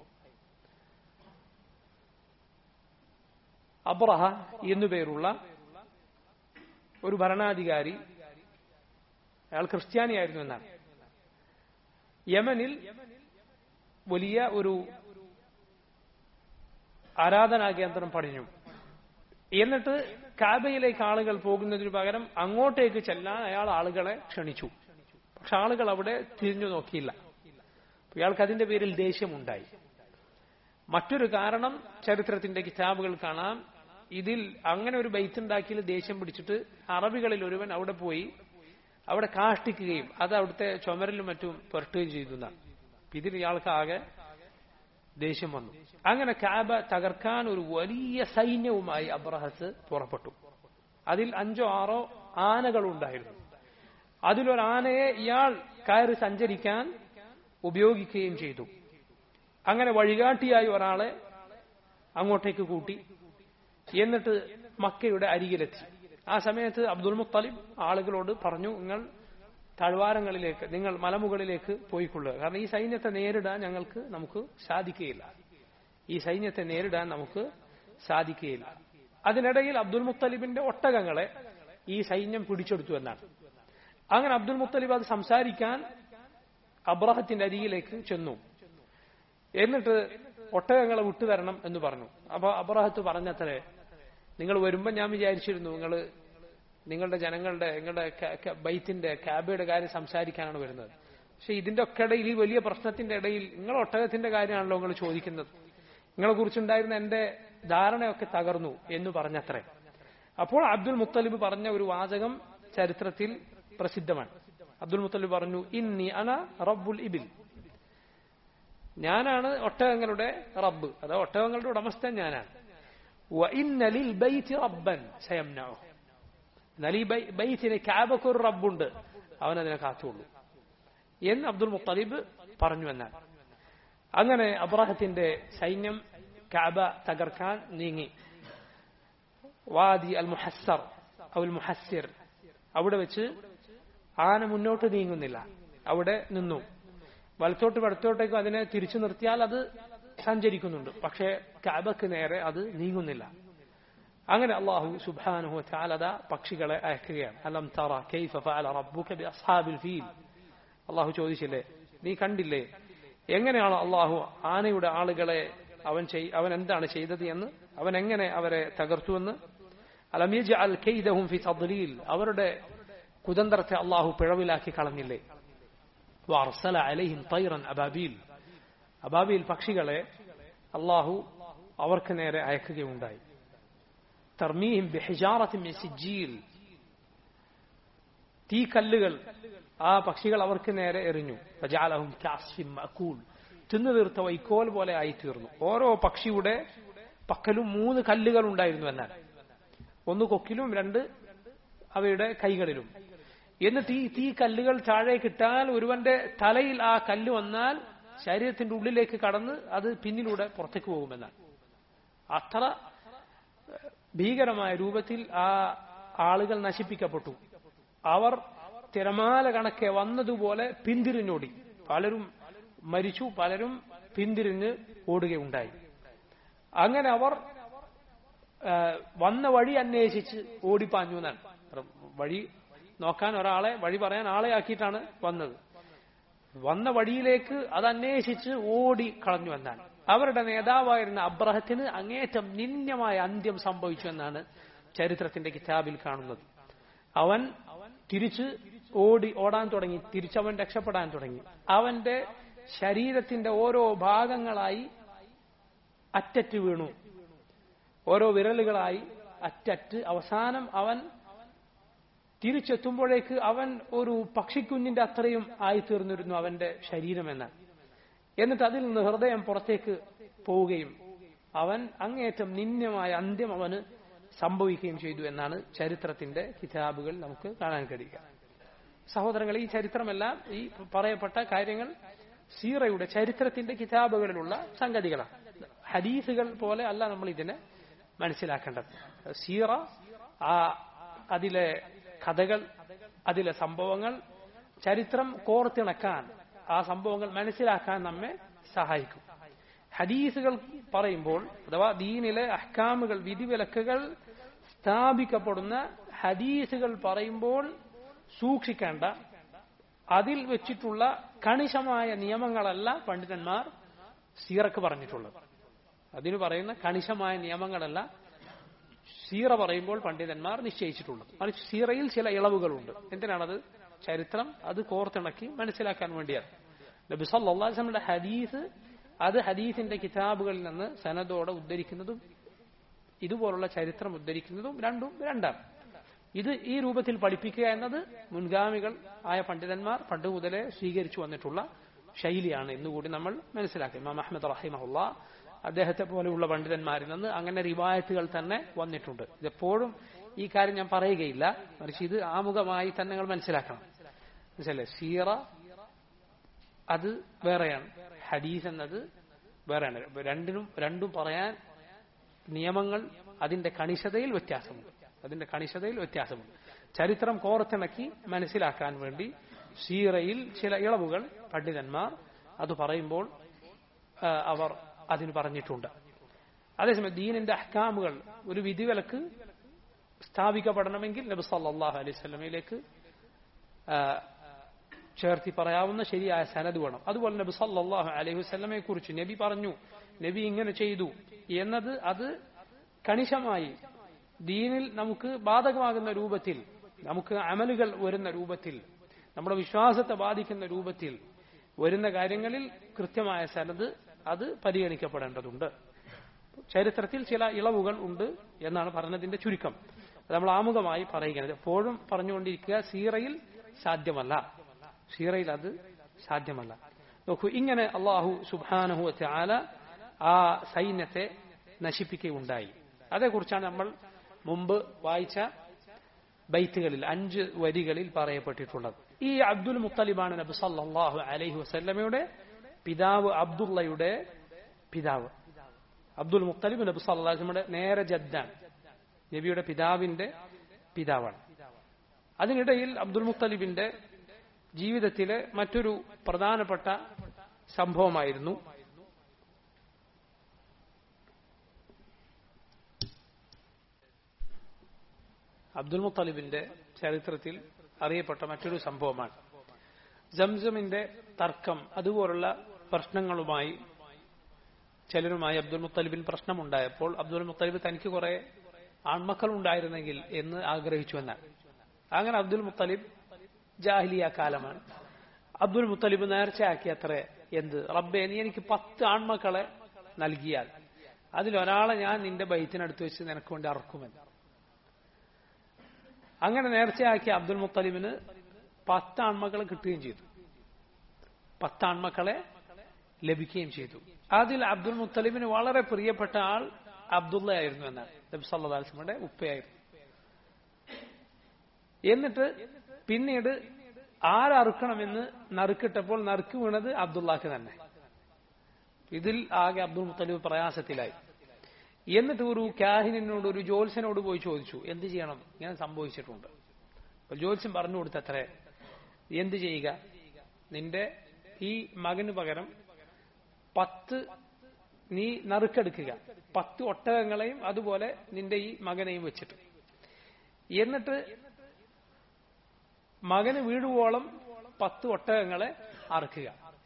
അബ്രഹ എന്നുപേരുള്ള ഒരു ഭരണാധികാരി അയാൾ ക്രിസ്ത്യാനിയായിരുന്നു എന്നാണ് യമനിൽ വലിയ ഒരു ആരാധനാ കേന്ദ്രം പണിഞ്ഞു എന്നിട്ട് കാബയിലേക്ക് ആളുകൾ പോകുന്നതിന് പകരം അങ്ങോട്ടേക്ക് ചെല്ലാൻ അയാൾ ആളുകളെ ക്ഷണിച്ചു പക്ഷെ ആളുകൾ അവിടെ തിരിഞ്ഞു നോക്കിയില്ല ഇയാൾക്ക് അതിന്റെ പേരിൽ ദേഷ്യമുണ്ടായി മറ്റൊരു കാരണം ചരിത്രത്തിന്റെ കിതാബുകൾ കാണാം ഇതിൽ അങ്ങനെ ഒരു ബൈത്തുണ്ടാക്കിയിൽ ദേഷ്യം പിടിച്ചിട്ട് അറബികളിൽ ഒരുവൻ അവിടെ പോയി അവിടെ കാഷ്ടിക്കുകയും അത് അവിടുത്തെ ചുമരിലും മറ്റും പുരട്ടുകയും ചെയ്തു ഇതിൽ ഇയാൾക്ക് ആകെ ദേഷ്യം വന്നു അങ്ങനെ കാബ തകർക്കാൻ ഒരു വലിയ സൈന്യവുമായി അബ്രഹത്ത് പുറപ്പെട്ടു അതിൽ അഞ്ചോ ആറോ ആനകളുണ്ടായിരുന്നു അതിലൊരാനയെ ഇയാൾ കയറി സഞ്ചരിക്കാൻ ഉപയോഗിക്കുകയും ചെയ്തു അങ്ങനെ വഴികാട്ടിയായി ഒരാളെ അങ്ങോട്ടേക്ക് കൂട്ടി എന്നിട്ട് മക്കയുടെ അരികിലെത്തി ആ സമയത്ത് അബ്ദുൽ മുത്തലിബ് ആളുകളോട് പറഞ്ഞു നിങ്ങൾ താഴ്വാരങ്ങളിലേക്ക് നിങ്ങൾ മലമുകളിലേക്ക് പോയിക്കൊള്ളുക കാരണം ഈ സൈന്യത്തെ നേരിടാൻ ഞങ്ങൾക്ക് നമുക്ക് സാധിക്കുകയില്ല ഈ സൈന്യത്തെ നേരിടാൻ നമുക്ക് സാധിക്കുകയില്ല അതിനിടയിൽ അബ്ദുൽ മുത്തലിബിന്റെ ഒട്ടകങ്ങളെ ഈ സൈന്യം പിടിച്ചെടുത്തു എന്നാണ് അങ്ങനെ അബ്ദുൽ മുത്തലിബ് അത് സംസാരിക്കാൻ അബ്രഹത്തിന്റെ അരികിലേക്ക് ചെന്നു എന്നിട്ട് ഒട്ടകങ്ങളെ വിട്ടുതരണം എന്ന് പറഞ്ഞു അപ്പൊ അബ്രഹത്ത് പറഞ്ഞത്രേ നിങ്ങൾ വരുമ്പോ ഞാൻ വിചാരിച്ചിരുന്നു നിങ്ങൾ നിങ്ങളുടെ ജനങ്ങളുടെ നിങ്ങളുടെ ബൈത്തിന്റെ കാബയുടെ കാര്യം സംസാരിക്കാനാണ് വരുന്നത് പക്ഷെ ഇതിന്റെ ഒക്കെ ഇടയിൽ ഈ വലിയ പ്രശ്നത്തിന്റെ ഇടയിൽ നിങ്ങൾ ഒട്ടകത്തിന്റെ കാര്യമാണല്ലോ നിങ്ങൾ ചോദിക്കുന്നത് നിങ്ങളെ കുറിച്ചുണ്ടായിരുന്ന എന്റെ ധാരണയൊക്കെ തകർന്നു എന്ന് പറഞ്ഞത്രേ അപ്പോൾ അബ്ദുൽ മുത്തലിബ് പറഞ്ഞ ഒരു വാചകം ചരിത്രത്തിൽ പ്രസിദ്ധമാണ് അബ്ദുൽ മുത്തലിബ് പറഞ്ഞു ഇന്നി അന റബ്ബുൽ ഇബിൽ ഞാനാണ് ഒട്ടകങ്ങളുടെ റബ്ബ് അഥവാ ഒട്ടകങ്ങളുടെ ഉടമസ്ഥൻ ഞാനാണ് വഇന്നലിൽ ബൈത്തി റബ്ബൻ സയംനഉ എന്നാൽ ഈ ബൈ- ബൈത്തിന് കാബക്ക് ഒരു റബ്ബുണ്ട് അവൻ അതിനെ കാത്തുകൊള്ളു എന്ന് അബ്ദുൽ മുത്തലിബ് പറഞ്ഞു എന്നാൽ അങ്ങനെ അബ്രാഹത്തിന്റെ സൈന്യം കാബ തകർക്കാൻ നീങ്ങി വാദി അൽ മുഹസ്സർ അൽ മുഹസ്സിർ അവിടെ വെച്ച് ആന മുന്നോട്ട് നീങ്ങുന്നില്ല അവിടെ നിന്നു വലത്തോട്ട് വലത്തോട്ടേക്കും അതിനെ തിരിച്ചു നിർത്തിയാൽ അത് സഞ്ചരിക്കുന്നുണ്ട് പക്ഷേ കാബക്ക് നേരെ അത് നീങ്ങുന്നില്ല അങ്ങനെ അള്ളാഹു സുബ്ഹാനഹു ചാലത പക്ഷികളെ അയക്കുകയാണ് അലം തറ കൈഫ ഫഅല റബ്ബുക ബി അസ്ഹാബിൽ ഫീൽ അള്ളാഹു ചോദിച്ചില്ലേ നീ കണ്ടില്ലേ എങ്ങനെയാണ് അള്ളാഹു ആനയുടെ ആളുകളെ അവൻ ചെയ്- അവൻ എന്താണ് ചെയ്തത് എന്ന് അവൻ എങ്ങനെ അവരെ തകർത്തുവെന്ന് അലം യജ്അൽ കൈദഹും ഫി തദ്ലീൽ അവരുടെ കുതന്ത്രത്തെ അള്ളാഹു പിഴവിലാക്കി കളഞ്ഞില്ലേ വാർസല അലൈഹിം തൈറൻ അബാബീൽ അബാബീൽ പക്ഷികളെ അള്ളാഹു അവർക്ക് നേരെ അയക്കുകയുണ്ടായി തർമീഹിം ബിഹിജാറത്തിൻ മിൻ സിജ്ജീൽ തീക്കല്ലുകൾ ആ പക്ഷികൾ അവർക്ക് നേരെ എറിഞ്ഞു ഫജഅലഹും കഅസ്ഫിൻ മഅകൂൽ തിന്നു തീർത്ത വൈക്കോൽ പോലെ ആയി തീർന്നു ഓരോ പക്ഷിയുടെ പക്കലും മൂന്ന് കല്ലുകൾ ഉണ്ടായിരുന്നു എന്നാൽ ഒന്ന് കൊക്കിലും രണ്ട് അവയുടെ കൈകളിലും എന്നിട്ട് ഈ തീ കല്ലുകൾ താഴേക്ക് ഇട്ടാൽ ഒരുവന്റെ തലയിൽ ആ കല്ല് വന്നാൽ ശരീരത്തിന്റെ ഉള്ളിലേക്ക് കടന്ന് അത് പിന്നിലൂടെ പുറത്തേക്ക് പോകുമെന്നാണ് അത്ര ഭീകരമായ രൂപത്തിൽ ആ ആളുകൾ നശിപ്പിക്കപ്പെട്ടു അവർ തിരമാല കണക്കെ വന്നതുപോലെ പിന്തിരിഞ്ഞോടി പലരും മരിച്ചു പലരും പിന്തിരിഞ്ഞ് ഓടുകയുണ്ടായി അങ്ങനെ അവർ ആ, വന്ന വഴി അന്വേഷിച്ച് ഓടിപ്പാഞ്ഞു എന്നാണ് വഴി നോക്കാൻ ഒരാളെ വഴി പറയാൻ ആളെ ആക്കിയിട്ടാണ് വന്നത് വന്ന വഴിയിലേക്ക് അത് അന്വേഷിച്ച് ഓടി കളഞ്ഞു എന്നാണ് അവരുടെ നേതാവായിരുന്ന അബ്രഹത്തിന് അങ്ങേറ്റം നിന്യമായ അന്ത്യം സംഭവിച്ചു എന്നാണ് ചരിത്രത്തിന്റെ കിതാബിൽ കാണുന്നത് അവൻ തിരിച്ച് ഓടി ഓടാൻ തുടങ്ങി തിരിച്ചവൻ രക്ഷപ്പെടാൻ തുടങ്ങി അവന്റെ ശരീരത്തിന്റെ ഓരോ ഭാഗങ്ങളായി അറ്ററ്റ് വീണു ഓരോ വിരലുകളായി അറ്ററ്റ് അവസാനം അവൻ തിരിച്ചെത്തുമ്പോഴേക്ക് അവൻ ഒരു പക്ഷിക്കുഞ്ഞിന്റെ അത്രയും ആയിത്തീർന്നിരുന്നു അവന്റെ ശരീരമെന്ന് എന്നിട്ട് അതിൽ നിന്ന് ഹൃദയം പുറത്തേക്ക് പോവുകയും അവൻ അങ്ങേറ്റം നിന്യമായ അന്ത്യം അവന് സംഭവിക്കുകയും ചെയ്തു എന്നാണ് ചരിത്രത്തിന്റെ കിതാബുകൾ നമുക്ക് കാണാൻ കഴിയുക സഹോദരങ്ങൾ ഈ ചരിത്രമെല്ലാം ഈ പറയപ്പെട്ട കാര്യങ്ങൾ സീറയുടെ ചരിത്രത്തിന്റെ കിതാബുകളിലുള്ള സംഗതികളാണ് ഹദീസുകൾ പോലെ അല്ല നമ്മൾ ഇതിനെ മനസ്സിലാക്കേണ്ടത് സീറ ആ അതിലെ കഥകൾ അതിലെ സംഭവങ്ങൾ ചരിത്രം കോർത്തിണക്കാൻ ആ സംഭവങ്ങൾ മനസ്സിലാക്കാൻ നമ്മെ സഹായിക്കും ഹദീസുകൾ പറയുമ്പോൾ അഥവാ ദീനിലെ അഹ്കാമുകൾ വിധിവിലക്കുകൾ സ്ഥാപിക്കപ്പെടുന്ന ഹദീസുകൾ പറയുമ്പോൾ സൂക്ഷിക്കേണ്ട അതിൽ വെച്ചിട്ടുള്ള കണിശമായ നിയമങ്ങളല്ല പണ്ഡിതന്മാർ സീറക്ക് പറഞ്ഞിട്ടുള്ളത് അതിന് പറയുന്ന കണിശമായ നിയമങ്ങളല്ല സീറ പറയുമ്പോൾ പണ്ഡിതന്മാർ നിശ്ചയിച്ചിട്ടുള്ളത് മറിച്ച് സീറയിൽ ചില ഇളവുകളുണ്ട് എന്തിനാണത് ചരിത്രം അത് കോർത്തിണക്കി മനസ്സിലാക്കാൻ വേണ്ടിയാണ് നബി സല്ലാസ്ലമിന്റെ ഹദീസ് അത് ഹദീസിന്റെ കിതാബുകളിൽ നിന്ന് സനദോടെ ഉദ്ധരിക്കുന്നതും ഇതുപോലുള്ള ചരിത്രം ഉദ്ധരിക്കുന്നതും രണ്ടും രണ്ടാണ് ഇത് ഈ രൂപത്തിൽ പഠിപ്പിക്കുക എന്നത് മുൻഗാമികൾ ആയ പണ്ഡിതന്മാർ പണ്ട് മുതലേ സ്വീകരിച്ചു വന്നിട്ടുള്ള ശൈലിയാണ് എന്നുകൂടി നമ്മൾ മനസ്സിലാക്കി ഇമാം അഹമ്മദ് റഹിമഹുല്ല അദ്ദേഹത്തെ പോലെയുള്ള പണ്ഡിതന്മാരിൽ നിന്ന് അങ്ങനെ റിവായത്തുകൾ തന്നെ വന്നിട്ടുണ്ട് ഇതെപ്പോഴും ഈ കാര്യം ഞാൻ പറയുകയില്ല മറിച്ച് ഇത് ആമുഖമായി തന്നെ നിങ്ങൾ മനസ്സിലാക്കണം മനസ്സിലല്ലേ സീറ അത് വേറെയാണ് ഹദീസ് എന്നത് വേറെയാണ് രണ്ടിനും രണ്ടും പറയാൻ നിയമങ്ങൾ അതിന്റെ കണിശതയിൽ വ്യത്യാസമുണ്ട് അതിന്റെ കണിശതയിൽ വ്യത്യാസമുണ്ട് ചരിത്രം കോർത്തിണക്കി മനസ്സിലാക്കാൻ വേണ്ടി സീറയിൽ ചില ഇളവുകൾ പണ്ഡിതന്മാർ അത് പറയുമ്പോൾ ആ, അവർ അതിന് പറഞ്ഞിട്ടുണ്ട് അതേസമയം ദീനിന്റെ അഹ്കാമുകൾ ഒരു വിധിവിലക്ക് സ്ഥാപിക്കപ്പെടണമെങ്കിൽ നബി സല്ലല്ലാഹു അലൈഹി സ്വലമയിലേക്ക് ചേർത്തി പറയാവുന്ന ശരിയായ സനത് വേണം അതുപോലെ നബി സല്ലല്ലാഹു അലൈഹി വസല്ലമയെ കുറിച്ച് നബി പറഞ്ഞു നബി ഇങ്ങനെ ചെയ്തു എന്നത് അത് കണിശമായി ദീനിൽ നമുക്ക് ബാധകമാകുന്ന രൂപത്തിൽ നമുക്ക് അമലുകൾ വരുന്ന രൂപത്തിൽ നമ്മുടെ വിശ്വാസത്തെ ബാധിക്കുന്ന രൂപത്തിൽ വരുന്ന കാര്യങ്ങളിൽ കൃത്യമായ സനത് അത് പരിഗണിക്കപ്പെടേണ്ടതുണ്ട് ചരിത്രത്തിൽ ചില ഇളവുകൾ ഉണ്ട് എന്നാണ് പറഞ്ഞതിന്റെ ചുരുക്കം അത് നമ്മൾ ആമുഖമായി പറയുകയാണ് എപ്പോഴും പറഞ്ഞുകൊണ്ടിരിക്കുക സീറയിൽ സാധ്യമല്ല സീറയിൽ അത് സാധ്യമല്ല നോക്കൂ ഇങ്ങനെ അള്ളാഹു സുബാനഹു ആല ആ സൈന്യത്തെ നശിപ്പിക്കുകയുണ്ടായി അതേക്കുറിച്ചാണ് നമ്മൾ മുമ്പ് വായിച്ച ബൈത്തുകളിൽ അഞ്ച് വരികളിൽ പറയപ്പെട്ടിട്ടുള്ളത് ഈ അബ്ദുൽ മുത്തലിബാണ് നബി സല്ലല്ലാഹു അലൈഹി വസല്ലമയുടെ പിതാവ് അബ്ദുള്ളയുടെ പിതാവ് അബ്ദുൽ മുത്തലിബ് നബി സല്ലല്ലാഹു അലൈഹി വസല്ലമയുടെ നേരെ ജദ്ദാണ് നബിയുടെ പിതാവിന്റെ പിതാവാണ് അതിനിടയിൽ അബ്ദുൽ മുത്തലിബിന്റെ ജീവിതത്തിലെ മറ്റൊരു പ്രധാനപ്പെട്ട സംഭവമായിരുന്നു അബ്ദുൽ മുത്തലിബിന്റെ ചരിത്രത്തിൽ അറിയപ്പെട്ട മറ്റൊരു സംഭവമാണ് ജംസമിന്റെ തർക്കം അതുപോലുള്ള പ്രശ്നങ്ങളുമായി ചിലരുമായി അബ്ദുൽ മുത്തലിബിൻ പ്രശ്നമുണ്ടായപ്പോൾ അബ്ദുൽ മുത്തലിബ് തനിക്ക് കുറെ ആൺമക്കൾ ഉണ്ടായിരുന്നെങ്കിൽ എന്ന് ആഗ്രഹിച്ചു എന്നാണ് അങ്ങനെ അബ്ദുൽ മുത്തലിബ് ജാഹിലിയ കാലമാണ് അബ്ദുൽ മുത്തലിബ് നേർച്ചയാക്കി അത്ര എന്ത് റബ്ബെ നീ എനിക്ക് പത്ത് ആൺമക്കളെ നൽകിയാൽ അതിലൊരാളെ ഞാൻ നിന്റെ ബൈത്തിനടുത്ത് വെച്ച് നിനക്ക് വേണ്ടി അറക്കുമെന്ന് അങ്ങനെ നേർച്ചയാക്കിയ അബ്ദുൽ മുത്തലിബിന് പത്ത് ആൺമക്കളെ കിട്ടുകയും ചെയ്തു പത്ത് ആൺമക്കളെ ലഭിക്കുകയും ചെയ്തു അതിൽ അബ്ദുൽ മുത്തലിബിന് വളരെ പ്രിയപ്പെട്ട ആൾ അബ്ദുള്ള ആയിരുന്നു എന്നാണ് നബി സല്ലാസ്മയുടെ ഉപ്പയായിരുന്നു എന്നിട്ട് പിന്നീട് ആരറുക്കണമെന്ന് നറുക്കിട്ടപ്പോൾ നറുക്ക് വീണത് അബ്ദുള്ളാക്ക് തന്നെ ഇതിൽ ആകെ അബ്ദുൽ മുത്തലിബ് പ്രയാസത്തിലായി എന്നിട്ട് ഒരു കാഹിനോട് ഒരു ജോത്സ്യനോട് പോയി ചോദിച്ചു എന്ത് ചെയ്യണം ഇങ്ങനെ സംഭവിച്ചിട്ടുണ്ട് ജോത്സ്യൻ പറഞ്ഞു കൊടുത്തത്രേ എന്ത് ചെയ്യുക നിന്റെ ഈ മകന് പകരം പത്ത് നീ നറുക്കെടുക്കുക പത്ത് ഒട്ടകങ്ങളെയും അതുപോലെ നിന്റെ ഈ മകനെയും വെച്ചിട്ട് എന്നിട്ട് മകന് വീഴുവോളം പത്ത് ഒട്ടകങ്ങളെ അറക്കുക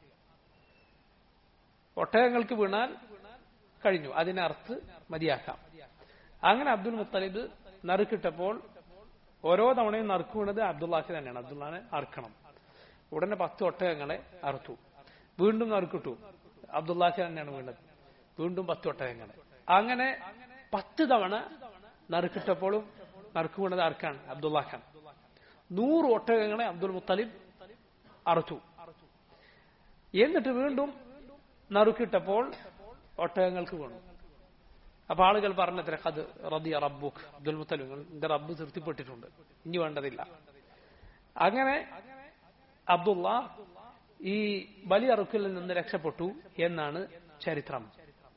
ഒട്ടകങ്ങൾക്ക് വീണാൽ കഴിഞ്ഞു അതിനർത്ത് മതിയാക്കാം അങ്ങനെ അബ്ദുൽ മുത്തലിബ് നറുക്കിട്ടപ്പോൾ ഓരോ തവണയും നറുക്ക് വീണത് അബ്ദുള്ളാക്ക് തന്നെയാണ് അബ്ദുള്ളാനെ അറുക്കണം ഉടനെ പത്ത് ഒട്ടകങ്ങളെ അറുത്തു വീണ്ടും നറുക്കിട്ടു അബ്ദുള്ളാക്ക് തന്നെയാണ് വീണത് വീണ്ടും പത്ത് ഒട്ടകങ്ങളെ അങ്ങനെ പത്ത് തവണ നറുക്കിട്ടപ്പോഴും നറുക്ക് വീണത് ആർക്കാണ് അബ്ദുള്ളാഖാണ് നൂറ് ഒട്ടകങ്ങളെ അബ്ദുൽ മുത്തലിബ് അറുത്തു എന്നിട്ട് വീണ്ടും നറുക്കിട്ടപ്പോൾ ഒട്ടകങ്ങൾക്ക് വീണു അപ്പൊ ആളുകൾ പറഞ്ഞത്ര കത് റബിയ റബ്ബുഖ് അബ്ദുൽ മുത്തലിബ് എന്റെ റബ്ബ് തൃപ്തിപ്പെട്ടിട്ടുണ്ട് ഇനി വേണ്ടതില്ല അങ്ങനെ അബ്ദുള്ള ഈ ബലിയറുക്കിൽ നിന്ന് രക്ഷപ്പെട്ടു എന്നാണ് ചരിത്രം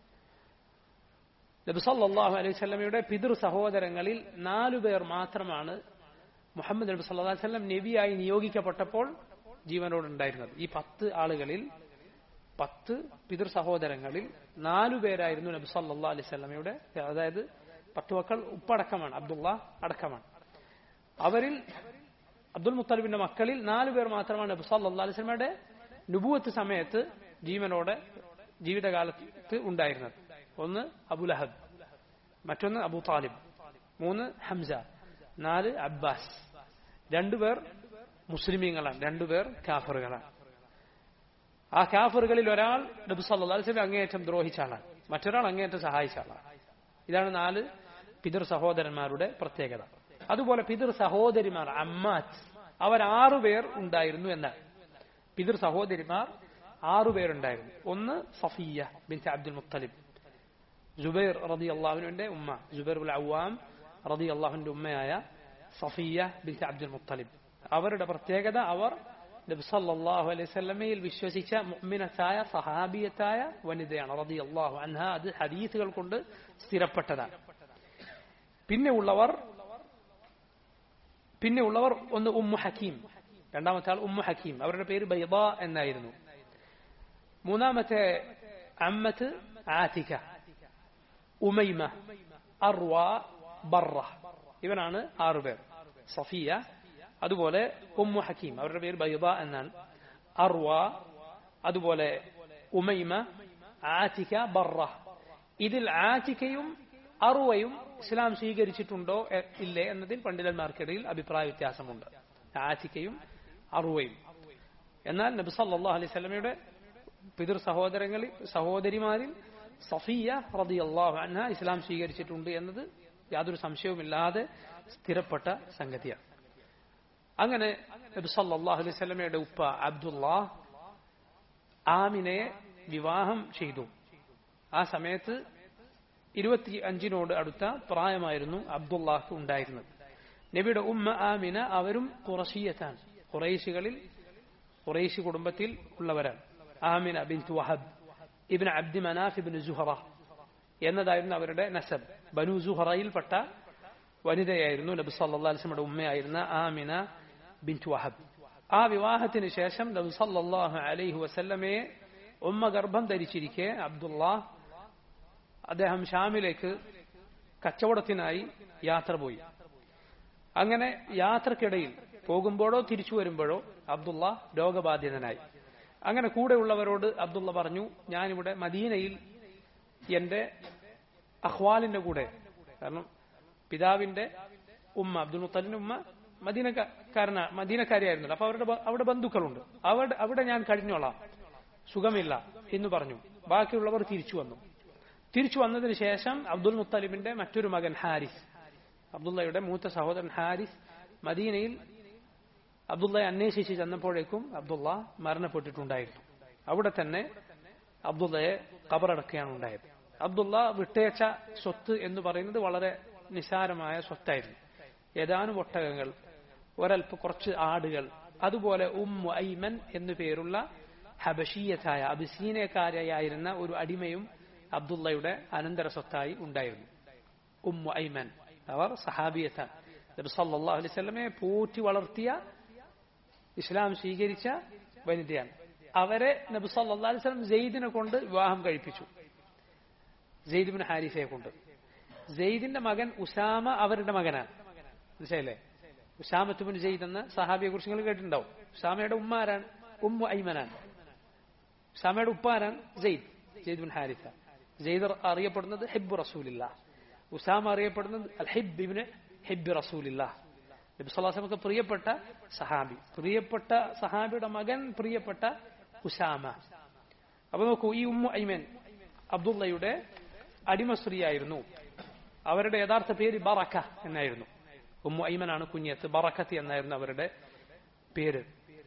നബി സല്ലല്ലാഹു അലൈഹി വസല്ലമയുടെ പിതൃ സഹോദരങ്ങളിൽ നാലുപേർ മാത്രമാണ് മുഹമ്മദ് നബി സല്ലല്ലാഹു അലൈഹി വസല്ലം നബിയായി നിയോഗിക്കപ്പെട്ടപ്പോൾ ജീവനോടുണ്ടായിരുന്നത് ഈ പത്ത് ആളുകളിൽ പത്ത് പിതൃ സഹോദരങ്ങളിൽ നാലുപേരായിരുന്നു നബി സല്ലല്ലാഹു അലൈഹി വസല്ലമയുടെ അതായത് പത്ത് മക്കൾ ഉപ്പടക്കമാണ് അബ്ദുള്ള അടക്കമാണ് അവരിൽ അബ്ദുൽ മുത്തലിബിന്റെ മക്കളിൽ നാലുപേർ മാത്രമാണ് നബി സല്ലല്ലാഹു അലൈഹി വസല്ലമയുടെ നുബുവത്ത് സമയത്ത് ജീവനോടെ ജീവിതകാലത്ത് ഉണ്ടായിരുന്നത് ഒന്ന് അബുലഹബ് മറ്റൊന്ന് അബു താലിബ് മൂന്ന് ഹംസ നാല് അബ്ബാസ് രണ്ടുപേർ മുസ്ലിമീങ്ങളാണ് രണ്ടുപേർ കാഫറുകളാണ് ആ കാഫറുകളിൽ ഒരാൾ നബി സല്ലല്ലാഹു അലൈഹി വസല്ലം അങ്ങേയറ്റം ദ്രോഹിച്ച ആളാണ് മറ്റൊരാൾ അങ്ങേയറ്റം സഹായിച്ച ആളാണ് ഇതാണ് നാല് പിതൃ സഹോദരന്മാരുടെ പ്രത്യേകത അതുപോലെ പിതൃ സഹോദരിമാർ അമ്മാറ്റ് അവർ ആറുപേർ ഉണ്ടായിരുന്നു എന്നാണ് പിതൃ സഹോദരിമാർ ആറുപേരുണ്ടായിരുന്നു ഒന്ന് Safiyya bin Abdul Muttalib Zubair റതി അള്ളാഹുവിന്റെ ഉമ്മ ജുബൈർ ഉൽ അവാം റതി അള്ളാഹുവിന്റെ ഉമ്മയായ സഫിയ ബിൻ അബ്ദുൽ മുത്തലിബ് അവരുടെ പ്രത്യേകത അവർ നബി സല്ലല്ലാഹു അലൈഹി വസല്ലമയിൽ വിശ്വസിച്ച മുഅ്മിനത്തായ സഹാബിയത്തായ വനിതയാണ് റതി അള്ളാഹു അൻഹ അത് ഹദീസുകൾ കൊണ്ട് സ്ഥിരപ്പെട്ടതാണ് പിന്നെ ഉള്ളവർ പിന്നെ ഉള്ളവർ ഒന്ന് ഉമ്മു ഹക്കീം രണ്ടാമത്തെ ആൾ ഉമ്മു ഹക്കീം അവരുടെ പേര് ബൈദ എന്നായിരുന്നു മൂന്നാമത്തെ അമ്മത്ത് ആതിക ഉമൈമ അർവ ബറ ഇവനാണ് ആറുപേർ സഫിയ അതുപോലെ ഉമ്മു ഹക്കീം അവരുടെ പേര് ബൈദ എന്നാണ് അർവ അതുപോലെ ഉമൈമ ആതിക ബറ ഇതിൽ ആതികയും അറുവയും ഇസ്ലാം സ്വീകരിച്ചിട്ടുണ്ടോ ഇല്ലേ എന്നതിൽ പണ്ഡിതന്മാർക്കിടയിൽ അഭിപ്രായ വ്യത്യാസമുണ്ട് ആതികയും അറുവയും എന്നാൽ നബി സല്ലല്ലാഹു അലൈഹി സ്വലമയുടെ പിതൃ സഹോദരങ്ങളിൽ സഹോദരിമാരിൽ സഫിയ റളിയല്ലാഹു അൻഹ ഇസ്ലാം സ്വീകരിച്ചിട്ടുണ്ട് എന്നത് യാതൊരു സംശയവുമില്ലാതെ സ്ഥിരപ്പെട്ട സംഗതിയാണ് അങ്ങനെ നബി സല്ലല്ലാഹു അലൈഹി വസല്ലമയുടെ ഉപ്പ അബ്ദുല്ലാഹ് ആമിനെ വിവാഹം ചെയ്തു ആ സമയത്ത് ഇരുപത്തി അഞ്ചിനോട് അടുത്ത പ്രായമായിരുന്നു അബ്ദുല്ലാഹ് ഉണ്ടായിരുന്നത് നബിയുടെ ഉമ്മ ആമിന അവരും കുറശീയത്താണ് കുറേശികളിൽ കുറേശി കുടുംബത്തിൽ ഉള്ളവരാണ് Amina bin Wahab ibn Abd Manaf ibn Zuhra എന്നതായിരുന്നു അവരുടെ നസബ് ബനു ജുഹറയിൽപ്പെട്ട വനിതയായിരുന്നു നബി സല്ലല്ലാഹു അലൈഹി വസല്ലമയുടെ ഉമ്മയായിരുന്ന ആമിന ബിൻ വഹബ് ആ വിവാഹത്തിന് ശേഷം നബി സല്ലല്ലാഹു അലൈഹി വസല്ലമയെ ഉമ്മ ഗർഭം ധരിച്ചിരിക്കെ അബ്ദുല്ലാഹ് അദ്ദേഹം ഷാമിലേക്ക് കച്ചവടത്തിനായി യാത്ര പോയി അങ്ങനെ യാത്രക്കിടയിൽ പോകുമ്പോഴോ തിരിച്ചു വരുമ്പോഴോ അബ്ദുള്ള രോഗബാധിതനായി അങ്ങനെ കൂടെയുള്ളവരോട് അബ്ദുള്ള പറഞ്ഞു ഞാനിവിടെ മദീനയിൽ എന്റെ അഹ്വാലിന്റെ കൂടെ കാരണം പിതാവിന്റെ ഉമ്മ അബ്ദുൽ മുത്തലിന്റെ ഉമ്മ മദീനക്കാരന മദീനക്കാരിയായിരുന്നല്ലോ അപ്പൊ അവരുടെ ബ- അവിടെ ബന്ധുക്കളുണ്ട് അവിടെ അവിടെ ഞാൻ കഴിഞ്ഞോളാം സുഖമില്ല എന്ന് പറഞ്ഞു ബാക്കിയുള്ളവർ തിരിച്ചു വന്നു തിരിച്ചു വന്നതിന് ശേഷം അബ്ദുൽ മുത്തലിബിന്റെ മറ്റൊരു മകൻ ഹാരിസ് അബ്ദുള്ളയുടെ മൂത്ത സഹോദരൻ ഹാരിസ് മദീനയിൽ അബ്ദുള്ളയെ അന്വേഷിച്ച് ചെന്നപ്പോഴേക്കും അബ്ദുള്ള മരണപ്പെട്ടിട്ടുണ്ടായിരുന്നു അവിടെ തന്നെ അബ്ദുള്ളയെ കബറടക്കുകയാണ് ഉണ്ടായത് അബ്ദുള്ള വിട്ടേച്ച സ്വത്ത് എന്ന് പറയുന്നത് വളരെ നിസാരമായ സ്വത്തായിരുന്നു ഏതാനും ഒട്ടകങ്ങൾ ഒരൽപ്പ കുറച്ച് ആടുകൾ അതുപോലെ ഉമ്മു ഐമൻ എന്നു പേരുള്ള ഹബഷീയത്തായ അബിസീനക്കാരിയായിരുന്ന ഒരു അടിമയും അബ്ദുള്ളയുടെ അനന്തര സ്വത്തായി ഉണ്ടായിരുന്നു ഉമ്മു ഐമൻ അവർ സഹാബിയത്താണ് നബി സല്ലല്ലാഹു അലൈഹി വസല്ലമയെ പോറ്റി വളർത്തിയ ഇസ്ലാം സ്വീകരിച്ച വനിതയാണ് അവരെ നബി സല്ലല്ലാഹു അലൈഹി വസല്ലം സെയ്ദിനെ കൊണ്ട് വിവാഹം കഴിപ്പിച്ചു സെയ്ദ് ബിൻ ഹാരിസയെ കൊണ്ട് സെയ്ദിന്റെ മകൻ ഉസാമ അവരുടെ മകനാണ് മനസ്സിലായില്ലേ ഉസാമത്തുബിൻ സെയ്ദ് എന്ന സഹാബിയെ കുറിച്ച് നിങ്ങൾ കേട്ടിട്ടുണ്ടാവും ഉസാമയുടെ ഉമ്മ ആരാണ് ഉമ്മു ഐമനാണ് ഉസാമയുടെ ഉപ്പ ആരാണ് Zaid Zaid bin Haritha Zaid അറിയപ്പെടുന്നത് ഹിബ് റസൂലില്ല ഉസാമ അറിയപ്പെടുന്നത് അൽ ഹിബ് ഇബ്നു ഹിബ് റസൂലില്ല നബി സ്വലാസ്ലമക്ക് പ്രിയപ്പെട്ട സഹാബി പ്രിയപ്പെട്ട സഹാബിയുടെ മകൻ പ്രിയപ്പെട്ട ഉസാമ അപ്പൊ നോക്കൂ ഈ ഉമ്മു ഐമൻ അബ്ദുള്ളയുടെ അടിമ സ്ത്രീയായിരുന്നു അവരുടെ യഥാർത്ഥ പേര് ബറക്ക എന്നായിരുന്നു ഉമ്മു ഐമനാണ് കുഞ്ഞത്ത് ബറക്കത്ത് എന്നായിരുന്നു അവരുടെ പേര്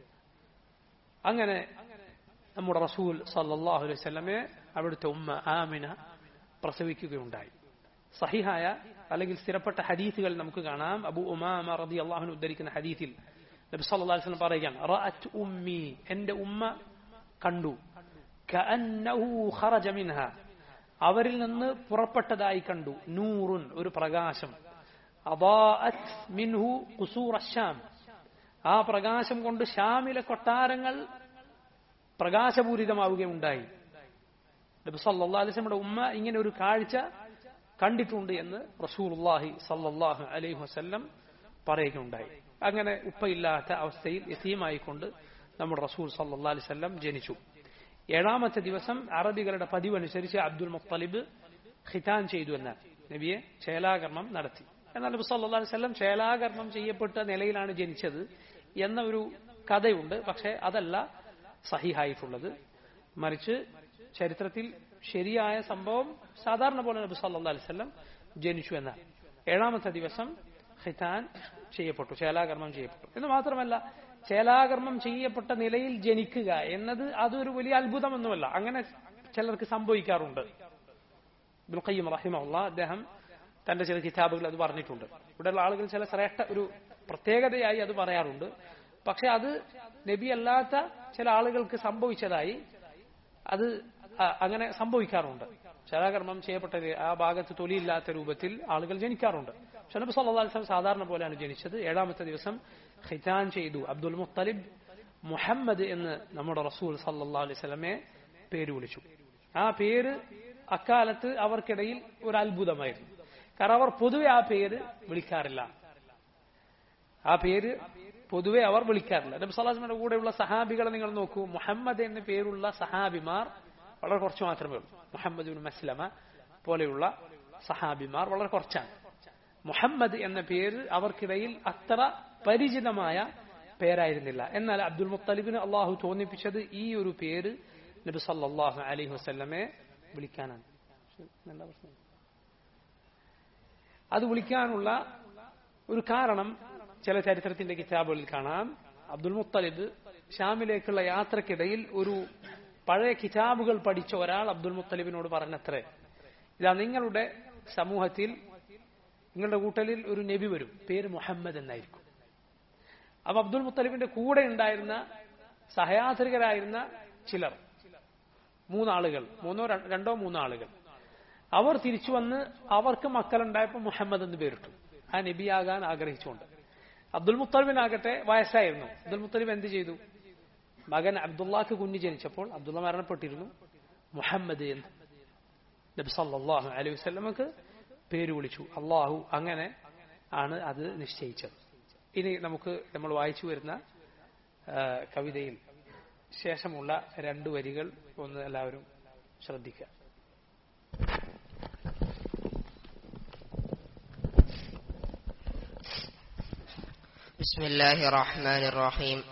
അങ്ങനെ നമ്മുടെ റസൂൽ സല്ലല്ലാഹു അലൈഹി വസല്ലമയെ അവിടുത്തെ ഉമ്മ ആമിന പ്രസവിക്കുകയുണ്ടായി സഹിഹായ അല്ലെങ്കിൽ സ്ഥിരപ്പെട്ട ഹദീസുകൾ നമുക്ക് കാണാം അബു ഉമാമ റതി അള്ളാഹുന് ഉദ്ധരിക്കുന്ന ഹദീസിൽ നബി സല്ലല്ലാഹു അലൈഹി വസല്ലം പറയുകയാണ് റഅത്ത് ഉമ്മി എന്റെ ഉമ്മ കണ്ടു കഅന്നഹു ഖറജ മിൻഹ അവരിൽ നിന്ന് പുറപ്പെട്ടതായി കണ്ടു നൂറുൻ ഒരു പ്രകാശം അദാഅത് മിൻഹു ഖുസൂർ അശ്ശാം ആ പ്രകാശം കൊണ്ട് ഷാമിലെ കൊട്ടാരങ്ങൾ പ്രകാശപൂരിതമാവുകയുണ്ടായി നബി സല്ലല്ലാഹു അലൈഹി വസല്ലമയുടെ ഉമ്മ ഇങ്ങനെ ഒരു കാഴ്ച കണ്ടിട്ടുണ്ട് എന്ന് റസൂലുള്ളാഹി സല്ലല്ലാഹു അലൈഹി വസല്ലം പറയുകയുണ്ടായി അങ്ങനെ ഉപ്പയില്ലാത്ത അവസ്ഥയിൽ യതീമായിക്കൊണ്ട് നമ്മുടെ റസൂൽ സല്ലല്ലാഹു അലൈഹി വസല്ലം ജനിച്ചു ഏഴാമത്തെ ദിവസം അറബികളുടെ പതിവനുസരിച്ച് അബ്ദുൽ മുത്തലിബ് ഖിതാൻ ചെയ്തു എന്ന് നബിയെ ചേലാകർമ്മം നടത്തി എന്നാൽ നബി സല്ലല്ലാഹു അലൈഹി വസല്ലം ചേലാകർമ്മം ചെയ്യപ്പെട്ട നിലയിലാണ് ജനിച്ചത് എന്ന ഒരു കഥയുണ്ട് പക്ഷേ അതല്ല സഹിഹായിട്ടുള്ളത് മറിച്ച് ചരിത്രത്തിൽ ശരിയായ സംഭവം സാധാരണ പോലെ നബി സല്ലല്ലാഹു അലൈഹി വസല്ലം ജനിച്ചു എന്നാണ് ഏഴാമത്തെ ദിവസം ഖിതാൻ ചെയ്യപ്പെട്ടു ചേലാകർമ്മം ചെയ്യപ്പെട്ടു എന്ന് മാത്രമല്ല ചേലാകർമ്മം ചെയ്യപ്പെട്ട നിലയിൽ ജനിക്കുക എന്നത് അതൊരു വലിയ അത്ഭുതമൊന്നുമല്ല അങ്ങനെ ചിലർക്ക് സംഭവിക്കാറുണ്ട് ഇബ്നുൽ ഖയ്യിം റഹിമഹുള്ള അദ്ദേഹം തന്റെ ചില കിതാബുകൾ അത് പറഞ്ഞിട്ടുണ്ട് ഇവിടെയുള്ള ആളുകൾ ചില ശ്രേഷ്ഠ ഒരു പ്രത്യേകതയായി അത് പറയാറുണ്ട് പക്ഷെ അത് നബി അല്ലാത്ത ചില ആളുകൾക്ക് സംഭവിച്ചതായി അത് അ- അങ്ങനെ സംഭവിക്കാറുണ്ട് ശരാകർമ്മം ചെയ്യപ്പെട്ട രി- ആ ഭാഗത്ത് തൊലിയില്ലാത്ത രൂപത്തിൽ ആളുകൾ ജനിക്കാറുണ്ട് പക്ഷെ നബി സല്ലല്ലാഹു അലൈഹി വസല്ലം സാധാരണ പോലെയാണ് ജനിച്ചത് ഏഴാമത്തെ ദിവസം ഖിതാൻ ചെയ്തു അബ്ദുൽ മുത്തലിബ് മുഹമ്മദ് എന്ന് നമ്മുടെ റസൂൽ സല്ലല്ലാഹു അലൈഹി വസല്ലമയെ പേര് വിളിച്ചു ആ പേര് അക്കാലത്ത് അവർക്കിടയിൽ ഒരു അത്ഭുതമായിരുന്നു കാരണം അവർ പൊതുവെ ആ പേര് വിളിക്കാറില്ല ആ പേര് പൊതുവെ അവർ വിളിക്കാറില്ല നബി സല്ലാസ്മയുടെ കൂടെയുള്ള സഹാബികളെ നിങ്ങൾ നോക്കൂ മുഹമ്മദ് എന്ന പേരുള്ള സഹാബിമാർ വളരെ കുറച്ച് മാത്രമേ ഉള്ളൂ മുഹമ്മദ് ബിൻ മസ്ലമ പോലെയുള്ള സഹാബിമാർ വളരെ കുറച്ചാണ് മുഹമ്മദ് എന്ന പേര് അവർക്കിടയിൽ അത്ര പരിചിതമായ പേരായിരുന്നില്ല എന്നാൽ അബ്ദുൽ മുത്തലിബിന് അള്ളാഹു തോന്നിപ്പിച്ചത് ഈ ഒരു പേര് നബി സല്ലല്ലാഹു അലൈഹി വസല്ലമയെ വിളിക്കാനാണ് എന്താ പ്രശ്നം അത് വിളിക്കാനുള്ള ഒരു കാരണം ചില ചരിത്രത്തിന്റെ കിതാബുകളിൽ കാണാം അബ്ദുൽ മുത്തലിബ് ഷാമിലേക്കുള്ള യാത്രക്കിടയിൽ ഒരു പഴയ കിതാബുകൾ പഠിച്ച ഒരാൾ അബ്ദുൽ മുത്തലിബിനോട് പറഞ്ഞത്രേ ഇതാ നിങ്ങളുടെ സമൂഹത്തിൽ നിങ്ങളുടെ കൂട്ടലിൽ ഒരു നബി വരും പേര് മുഹമ്മദ് എന്നായിരിക്കും അപ്പൊ അബ്ദുൽ മുത്തലിബിന്റെ കൂടെ ഉണ്ടായിരുന്ന സഹയാത്രികരായിരുന്ന ചിലർ മൂന്നാളുകൾ മൂന്നോ ര- രണ്ടോ മൂന്നോ ആളുകൾ അവർ തിരിച്ചു വന്ന് അവർക്ക് മക്കളുണ്ടായപ്പോൾ മുഹമ്മദ് എന്ന് പേരിട്ടു ആ നബിയാകാൻ ആഗ്രഹിച്ചുകൊണ്ട് അബ്ദുൽ മുത്തലിബിനാകട്ടെ വയസ്സായിരുന്നു അബ്ദുൽ മുത്തലിബ് എന്ത് ചെയ്തു മകൻ അബ്ദുള്ളാക്ക് കുഞ്ഞ് ജനിച്ചപ്പോൾ അബ്ദുള്ള മരണപ്പെട്ടിരുന്നു മുഹമ്മദ് എന്ന് നബി സല്ലല്ലാഹു അലൈഹി വസല്ലമക്ക് പേര് വിളിച്ചു അള്ളാഹു അങ്ങനെ ആണ് അത് നിശ്ചയിച്ചത് ഇനി നമുക്ക് നമ്മൾ വായിച്ചു വരുന്ന ആ, കവിതയിൽ ശേഷമുള്ള രണ്ട് വരികൾ ഒന്ന് എല്ലാവരും ശ്രദ്ധിക്കുക بسم الله الرحمن الرحيم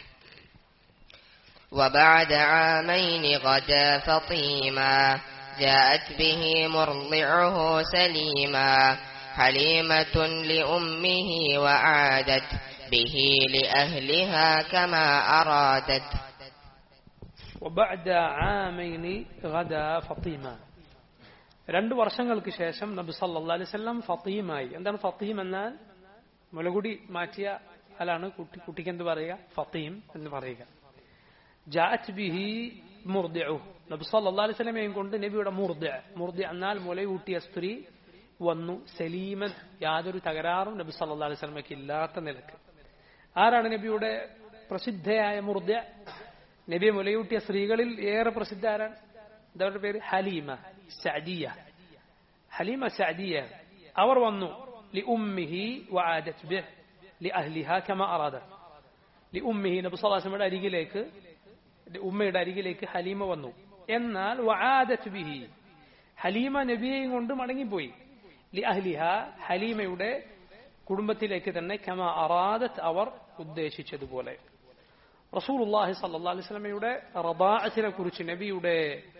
وبعد عامين غدا فطيما جاءت به مرضعه سليما حليمة لأمه وعادت به لأهلها كما أرادت وبعد عامين غدا ഫത്തീമ രണ്ട് വർഷങ്ങൾക്ക് ശേഷം നബി സല്ലല്ലാഹു അലൈഹി വസല്ലം ഫത്തീമായി എന്താണ് ഫത്തീം എന്നാൽ മുലകുടി മാറ്റിയ അലാണ് കുട്ടി കുട്ടിക്ക് എന്ത് പറയുക ഫത്തീം എന്ന് പറയുക ജാഅത്ത് ബിഹി മുർദിഉ നബി സല്ലല്ലാഹു അലൈഹി വസല്ലമയും കൊണ്ട് നബിയുടെ മുർദി മുർദി എന്നാൽ മുലയൂട്ടിയ സ്ത്രീ വന്നു സലീമൻ യാതൊരു തകരാറും നബി സല്ലല്ലാഹു അലൈഹി വസല്ലമയ്ക്ക് ഇല്ലാത്ത നിലക്ക് ആരാണ് നബിയുടെ പ്രസിദ്ധയായ മുർദ നബി മുലയൂട്ടിയ സ്ത്രീകളിൽ ഏറെ പ്രസിദ്ധ ആരാണ് എന്താ പേര് ഹലീമ സഅദിയ ഹലീമ സഅദിയ അവർ വന്നു لأمه وعادت به لأهلها كما أرادت لأمه നബി സല്ലല്ലാഹു അലൈഹി വസല്ലമയുടെ അരികിലേക്ക് ഉമ്മയുടെ അരികിലേക്ക് ഹലീമ വന്നു എന്നാൽ വആദത്ത് ബിഹി ഹലീമ നബിയെയും കൊണ്ട് മടങ്ങിപ്പോയി ലി അഹ്ലിഹ ഹലീമയുടെ കുടുംബത്തിലേക്ക് തന്നെ കമ അറാദത്ത് അവർ ഉദ്ദേശിച്ചതുപോലെ റസൂലുള്ളാഹി സല്ലല്ലാഹു അലൈഹി വസല്ലമയുടെ റദാഅത്തിനെ കുറിച്ച് നബിയുടെ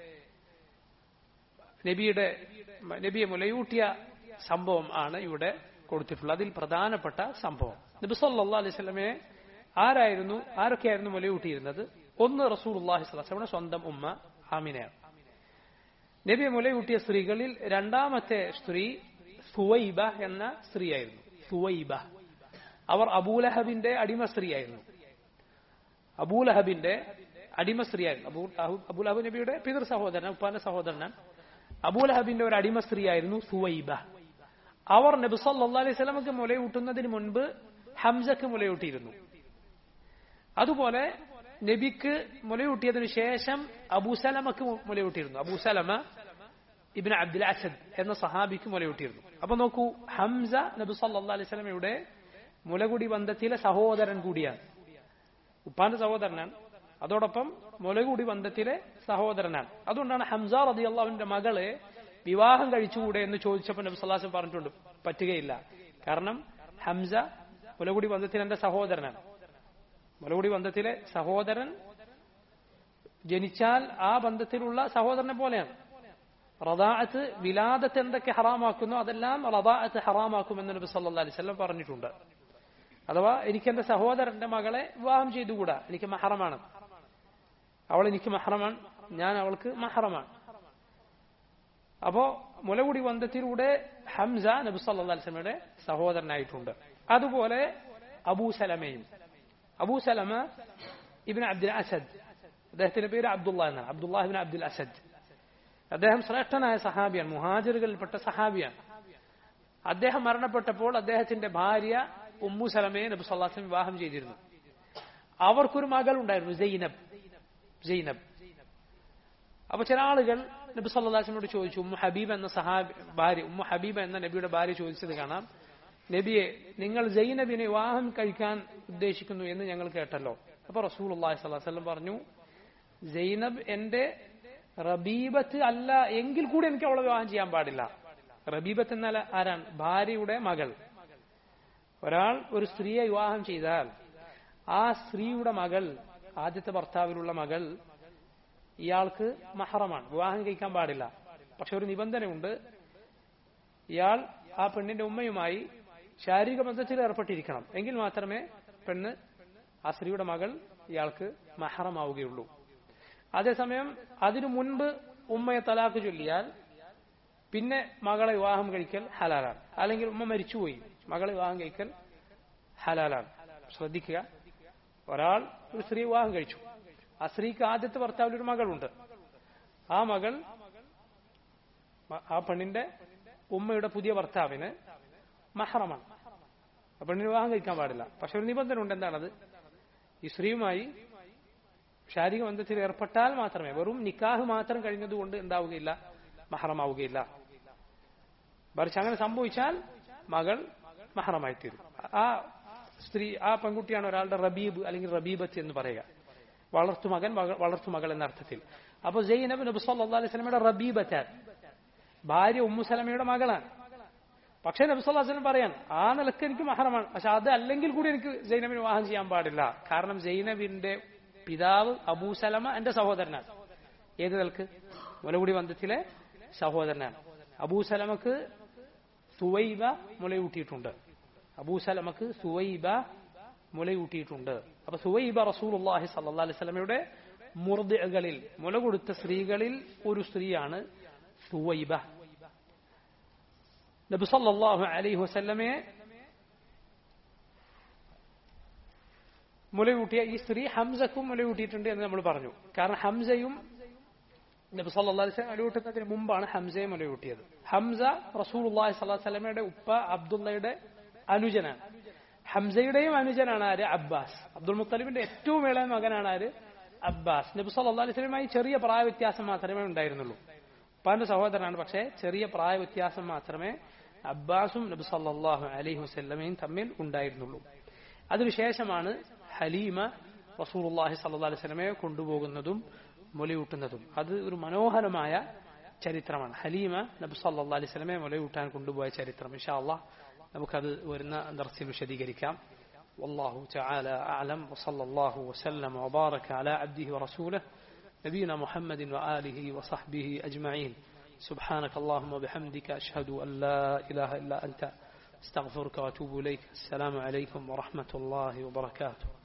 നബിയുടെ നബിയെ മുലയൂട്ടിയ സംഭവം ആണ് ഇവിടെ കൊടുത്തിട്ടുള്ളത് അതിൽ പ്രധാനപ്പെട്ട സംഭവം നബി സല്ലല്ലാഹു അലൈഹി വസല്ലമയെ ആരായിരുന്നു ആരൊക്കെയായിരുന്നു മുലയൂട്ടിയിരുന്നത് ഒന്ന് റസൂലുള്ളാഹി സ്വല്ലല്ലാഹു അലൈഹി വസല്ലമയുടെ സ്വന്തം ഉമ്മ ആമിനയാണ് നബിയെ മുലയൂട്ടിയ സ്ത്രീകളിൽ രണ്ടാമത്തെ സ്ത്രീ സുവൈബ എന്ന സ്ത്രീയായിരുന്നു സുവൈബ അവർ അബൂലഹബിന്റെ അടിമ സ്ത്രീയായിരുന്നു അബൂലഹബിന്റെ അടിമ സ്ത്രീയായിരുന്നു അബൂ അഹു- അബൂലഹബ് നബിയുടെ പിതൃ സഹോദരൻ ഉപ്പാന്റെ സഹോദരനാണ് അബൂലഹബിന്റെ ഒരു അടിമ സ്ത്രീയായിരുന്നു സുവൈബ അവർ നബി സല്ലല്ലാഹു അലൈഹി വസല്ലമക്ക് മുലയൂട്ടുന്നതിന് മുൻപ് ഹംസക്ക് മുലയൂട്ടിയിരുന്നു അതുപോലെ നബിക്ക് മുലയൂട്ടിയതിനു ശേഷം അബൂസലമക്ക് മു- മുലയൂട്ടിയിരുന്നു അബൂസലമ ഇബിൻ അബ്ദുൽ അസദ് എന്ന സഹാബിക്ക് മുലയൂട്ടിയിരുന്നു അപ്പൊ നോക്കൂ ഹംസ നബി സല്ലല്ലാഹു അലൈഹി വസല്ലമയുടെ മുലകുടി ബന്ധത്തിലെ സഹോദരൻ കൂടിയാണ് ഉപ്പാന്റെ സഹോദരനാണ് അതോടൊപ്പം മുലകുടി ബന്ധത്തിലെ സഹോദരനാണ് അതുകൊണ്ടാണ് ഹംസ റതി അള്ളാഹുവിന്റെ മകളെ വിവാഹം കഴിച്ചുകൂടെ എന്ന് ചോദിച്ചപ്പോൾ നബി സല്ലാസ് പറഞ്ഞിട്ടുണ്ട് പറ്റുകയില്ല കാരണം ഹംസ മുലകുടി ബന്ധത്തിൽ എന്റെ സഹോദരനാണ് മുലകുടി ബന്ധത്തിലെ സഹോദരൻ ജനിച്ചാൽ ആ ബന്ധത്തിലുള്ള സഹോദരനെ പോലെയാണ് റദാഅത്ത് വിലാദത്ത് എന്തൊക്കെ ഹറാമാക്കുന്നു അതെല്ലാം റദാഅത്ത് ഹറാമാക്കുമെന്ന് നബി സല്ലല്ലാഹു അലൈഹി വസല്ലം പറഞ്ഞിട്ടുണ്ട് അഥവാ എനിക്ക് എന്റെ സഹോദരന്റെ മകളെ വിവാഹം ചെയ്തുകൂടാ എനിക്ക് മഹറമാണ് അവൾ എനിക്ക് മഹറമാണ് ഞാൻ അവൾക്ക് മഹറമാണ് അപ്പോ മുലകുടി ബന്ധത്തിലൂടെ ഹംസ നബി സല്ലല്ലാഹു അലൈഹി വസല്ലമയുടെ സഹോദരനായിട്ടുണ്ട് അതുപോലെ അബൂ സലമയും Abu Salama ibn Abdul Asad അദ്ദേഹത്തിന്റെ പേര് അബ്ദുള്ള എന്നാണ് അബ്ദുല്ലാഹിബിൻ അബ്ദുൽ അസദ് അദ്ദേഹം ശ്രേഷ്ഠനായ സഹാബിയാണ് മുഹാജിറുകളിൽപ്പെട്ട സഹാബിയാണ് അദ്ദേഹം മരണപ്പെട്ടപ്പോൾ അദ്ദേഹത്തിന്റെ ഭാര്യ ഉമ്മു സലമയെ നബി സല്ലാസ്ലം വിവാഹം ചെയ്തിരുന്നു അവർക്കൊരു മകൾ ഉണ്ടായിരുന്നു സൈനബ് സൈനബ് അപ്പൊ ചില ആളുകൾ നബി സല്ലാസ്ലമോട് ചോദിച്ചു ഉമ്മു ഹബീബ് എന്ന സഹാബി ഭാര്യ ഉമ്മു ഹബീബ് എന്ന നബിയുടെ ഭാര്യ ചോദിച്ചത് കാണാം നബിയെ നിങ്ങൾ സൈനബിനെ വിവാഹം കഴിക്കാൻ ഉദ്ദേശിക്കുന്നു എന്ന് ഞങ്ങൾ കേട്ടല്ലോ അപ്പൊ റസൂൽ അള്ളാഹി സ്വല്ലം പറഞ്ഞു സൈനബ് എന്റെ റബീബത്ത് അല്ല എങ്കിൽ കൂടി എനിക്ക് അവളെ വിവാഹം ചെയ്യാൻ പാടില്ല റബീബത്ത് എന്നാൽ ആരാണ് ഭാര്യയുടെ മകൾ ഒരാൾ ഒരു സ്ത്രീയെ വിവാഹം ചെയ്താൽ ആ സ്ത്രീയുടെ മകൾ ആദ്യത്തെ ഭർത്താവിലുള്ള മകൾ ഇയാൾക്ക് മഹറമാണ് വിവാഹം കഴിക്കാൻ പാടില്ല പക്ഷെ ഒരു നിബന്ധനയുണ്ട് ഇയാൾ ആ പെണ്ണിന്റെ ഉമ്മയുമായി ശാരീരിക ബന്ധത്തിൽ ഏർപ്പെട്ടിരിക്കണം എങ്കിൽ മാത്രമേ പെണ്ണ് ആ സ്ത്രീയുടെ മകൾ ഇയാൾക്ക് മഹറമാവുകയുള്ളൂ അതേസമയം അതിനു മുൻപ് ഉമ്മയെ തലാക്ക് ചൊല്ലിയാൽ പിന്നെ മകളെ വിവാഹം കഴിക്കൽ ഹലാലാണ് അല്ലെങ്കിൽ ഉമ്മ മരിച്ചുപോയി മകളെ വിവാഹം കഴിക്കൽ ഹലാലാണ് ശ്രദ്ധിക്കുക ഒരാൾ ഒരു സ്ത്രീ വിവാഹം കഴിച്ചു ആ സ്ത്രീക്ക് ആദ്യത്തെ ഭർത്താവിൽ ഒരു മകളുണ്ട് ആ മകൾ ആ പെണ്ണിന്റെ ഉമ്മയുടെ പുതിയ ഭർത്താവിന് മഹറമാണ് ആ പെണ്ണിന് വിവാഹം കഴിക്കാൻ പാടില്ല പക്ഷെ ഒരു നിബന്ധന ഉണ്ട് എന്താണത് ഈ സ്ത്രീയുമായി ശാരീരിക ബന്ധത്തിൽ ഏർപ്പെട്ടാൽ മാത്രമേ വെറും നിക്കാഹ് മാത്രം കഴിഞ്ഞതുകൊണ്ട് എന്താവുകയില്ല മഹറമാവുകയില്ല മറിച്ച് അങ്ങനെ സംഭവിച്ചാൽ മകൾ മഹറമായി തീരും ആ സ്ത്രീ ആ പെൺകുട്ടിയാണ് ഒരാളുടെ റബീബ് അല്ലെങ്കിൽ റബീബത്ത് എന്ന് പറയുക വളർത്തുമകൻ വളർത്തുമകൾ എന്ന അർത്ഥത്തിൽ അപ്പൊ ജൈനബ് നബി സല്ലല്ലാഹു അലൈഹി വസല്ലമയുടെ റബീബത്താൻ ഭാര്യ ഉമ്മുസലമയുടെ മകളാണ് പക്ഷേ നബി സല്ലല്ലാഹു അലൈഹി വസല്ലം പറയാൻ ആ നിലക്ക് എനിക്ക് മഹറമാണ് പക്ഷെ അത് അല്ലെങ്കിൽ കൂടി എനിക്ക് ജൈനബിന് വിവാഹം ചെയ്യാൻ പാടില്ല കാരണം ജൈനബിന്റെ പിതാവ് അബൂസലമ എന്റെ സഹോദരനാണ് ഏത് നിലക്ക് മുലകുടി ബന്ധത്തിലെ സഹോദരനാണ് അബൂസലമക്ക് സുവൈബ മുലയൂട്ടിയിട്ടുണ്ട് അബൂസലമക്ക് സുവൈബ മുലയൂട്ടിയിട്ടുണ്ട് അപ്പൊ സുവൈബ റസൂലുള്ളാഹി സല്ലല്ലാഹു അലൈഹി വസല്ലമയുടെ മുർദികളിൽ മുല കൊടുത്ത സ്ത്രീകളിൽ ഒരു സ്ത്രീയാണ് സുവൈബ നബി സല്ലല്ലാഹു അലൈഹി വസല്ലമയെ മുലയൂട്ടിയ ഈ സ്ത്രീ ഹംസക്കും മുലയൂട്ടിയിട്ടുണ്ട് എന്ന് നമ്മൾ പറഞ്ഞു കാരണം ഹംസയും നബി സല്ലല്ലാഹു അലൈഹി വസല്ലം മുലയൂട്ടുന്നതിന് മുമ്പാണ് ഹംസയെ മുലയൂട്ടിയത് ഹംസ റസൂലുള്ളാഹി സ്വല്ലല്ലാഹു അലൈഹി വസല്ലമയുടെ ഉപ്പ അബ്ദുള്ളയുടെ അനുജനാണ് ഹംസയുടെയും അനുജനാണ് ആര് അബ്ബാസ് അബ്ദുൽ മുത്തലിബിന്റെ ഏറ്റവും ഇളയ മകനാണ് ആര് അബ്ബാസ് നബി സല്ലല്ലാഹു അലൈഹി വസല്ലമയുമായി ചെറിയ പ്രായ വ്യത്യാസം മാത്രമേ ഉണ്ടായിരുന്നുള്ളൂ ഉപ്പാന്റെ സഹോദരനാണ് പക്ഷേ ചെറിയ പ്രായ വ്യത്യാസം മാത്രമേ അബ്ബാസും നബി സല്ലല്ലാഹു അലൈഹി വസല്ലമയും തമ്മിൽ ഉണ്ടായിരുന്നുള്ളൂ അതിനുശേഷമാണ് ഹലീമ റസൂലുള്ളാഹി സല്ലല്ലാഹു അലൈഹി വസല്ലമയെ കൊണ്ടുപോകുന്നതും മുലയൂട്ടുന്നതും അത് ഒരു മനോഹരമായ ചരിത്രമാണ് ഹലീമ നബി സല്ലല്ലാഹു അലൈഹി വസല്ലമയെ മുലയൂട്ടാൻ കൊണ്ടുപോയ ചരിത്രം ഇൻഷാ അല്ലാഹ് നമുക്കത് വരുന്ന ദർസിൽ വിശദീകരിക്കാം والله تعالى أعلم وصلى الله وسلم وبارك على عبده ورسوله نبينا محمد وآله وصحبه أجمعين سبحانك اللهم وبحمدك أشهد أن لا إله إلا أنت استغفرك وأتوب إليك السلام عليكم ورحمة الله وبركاته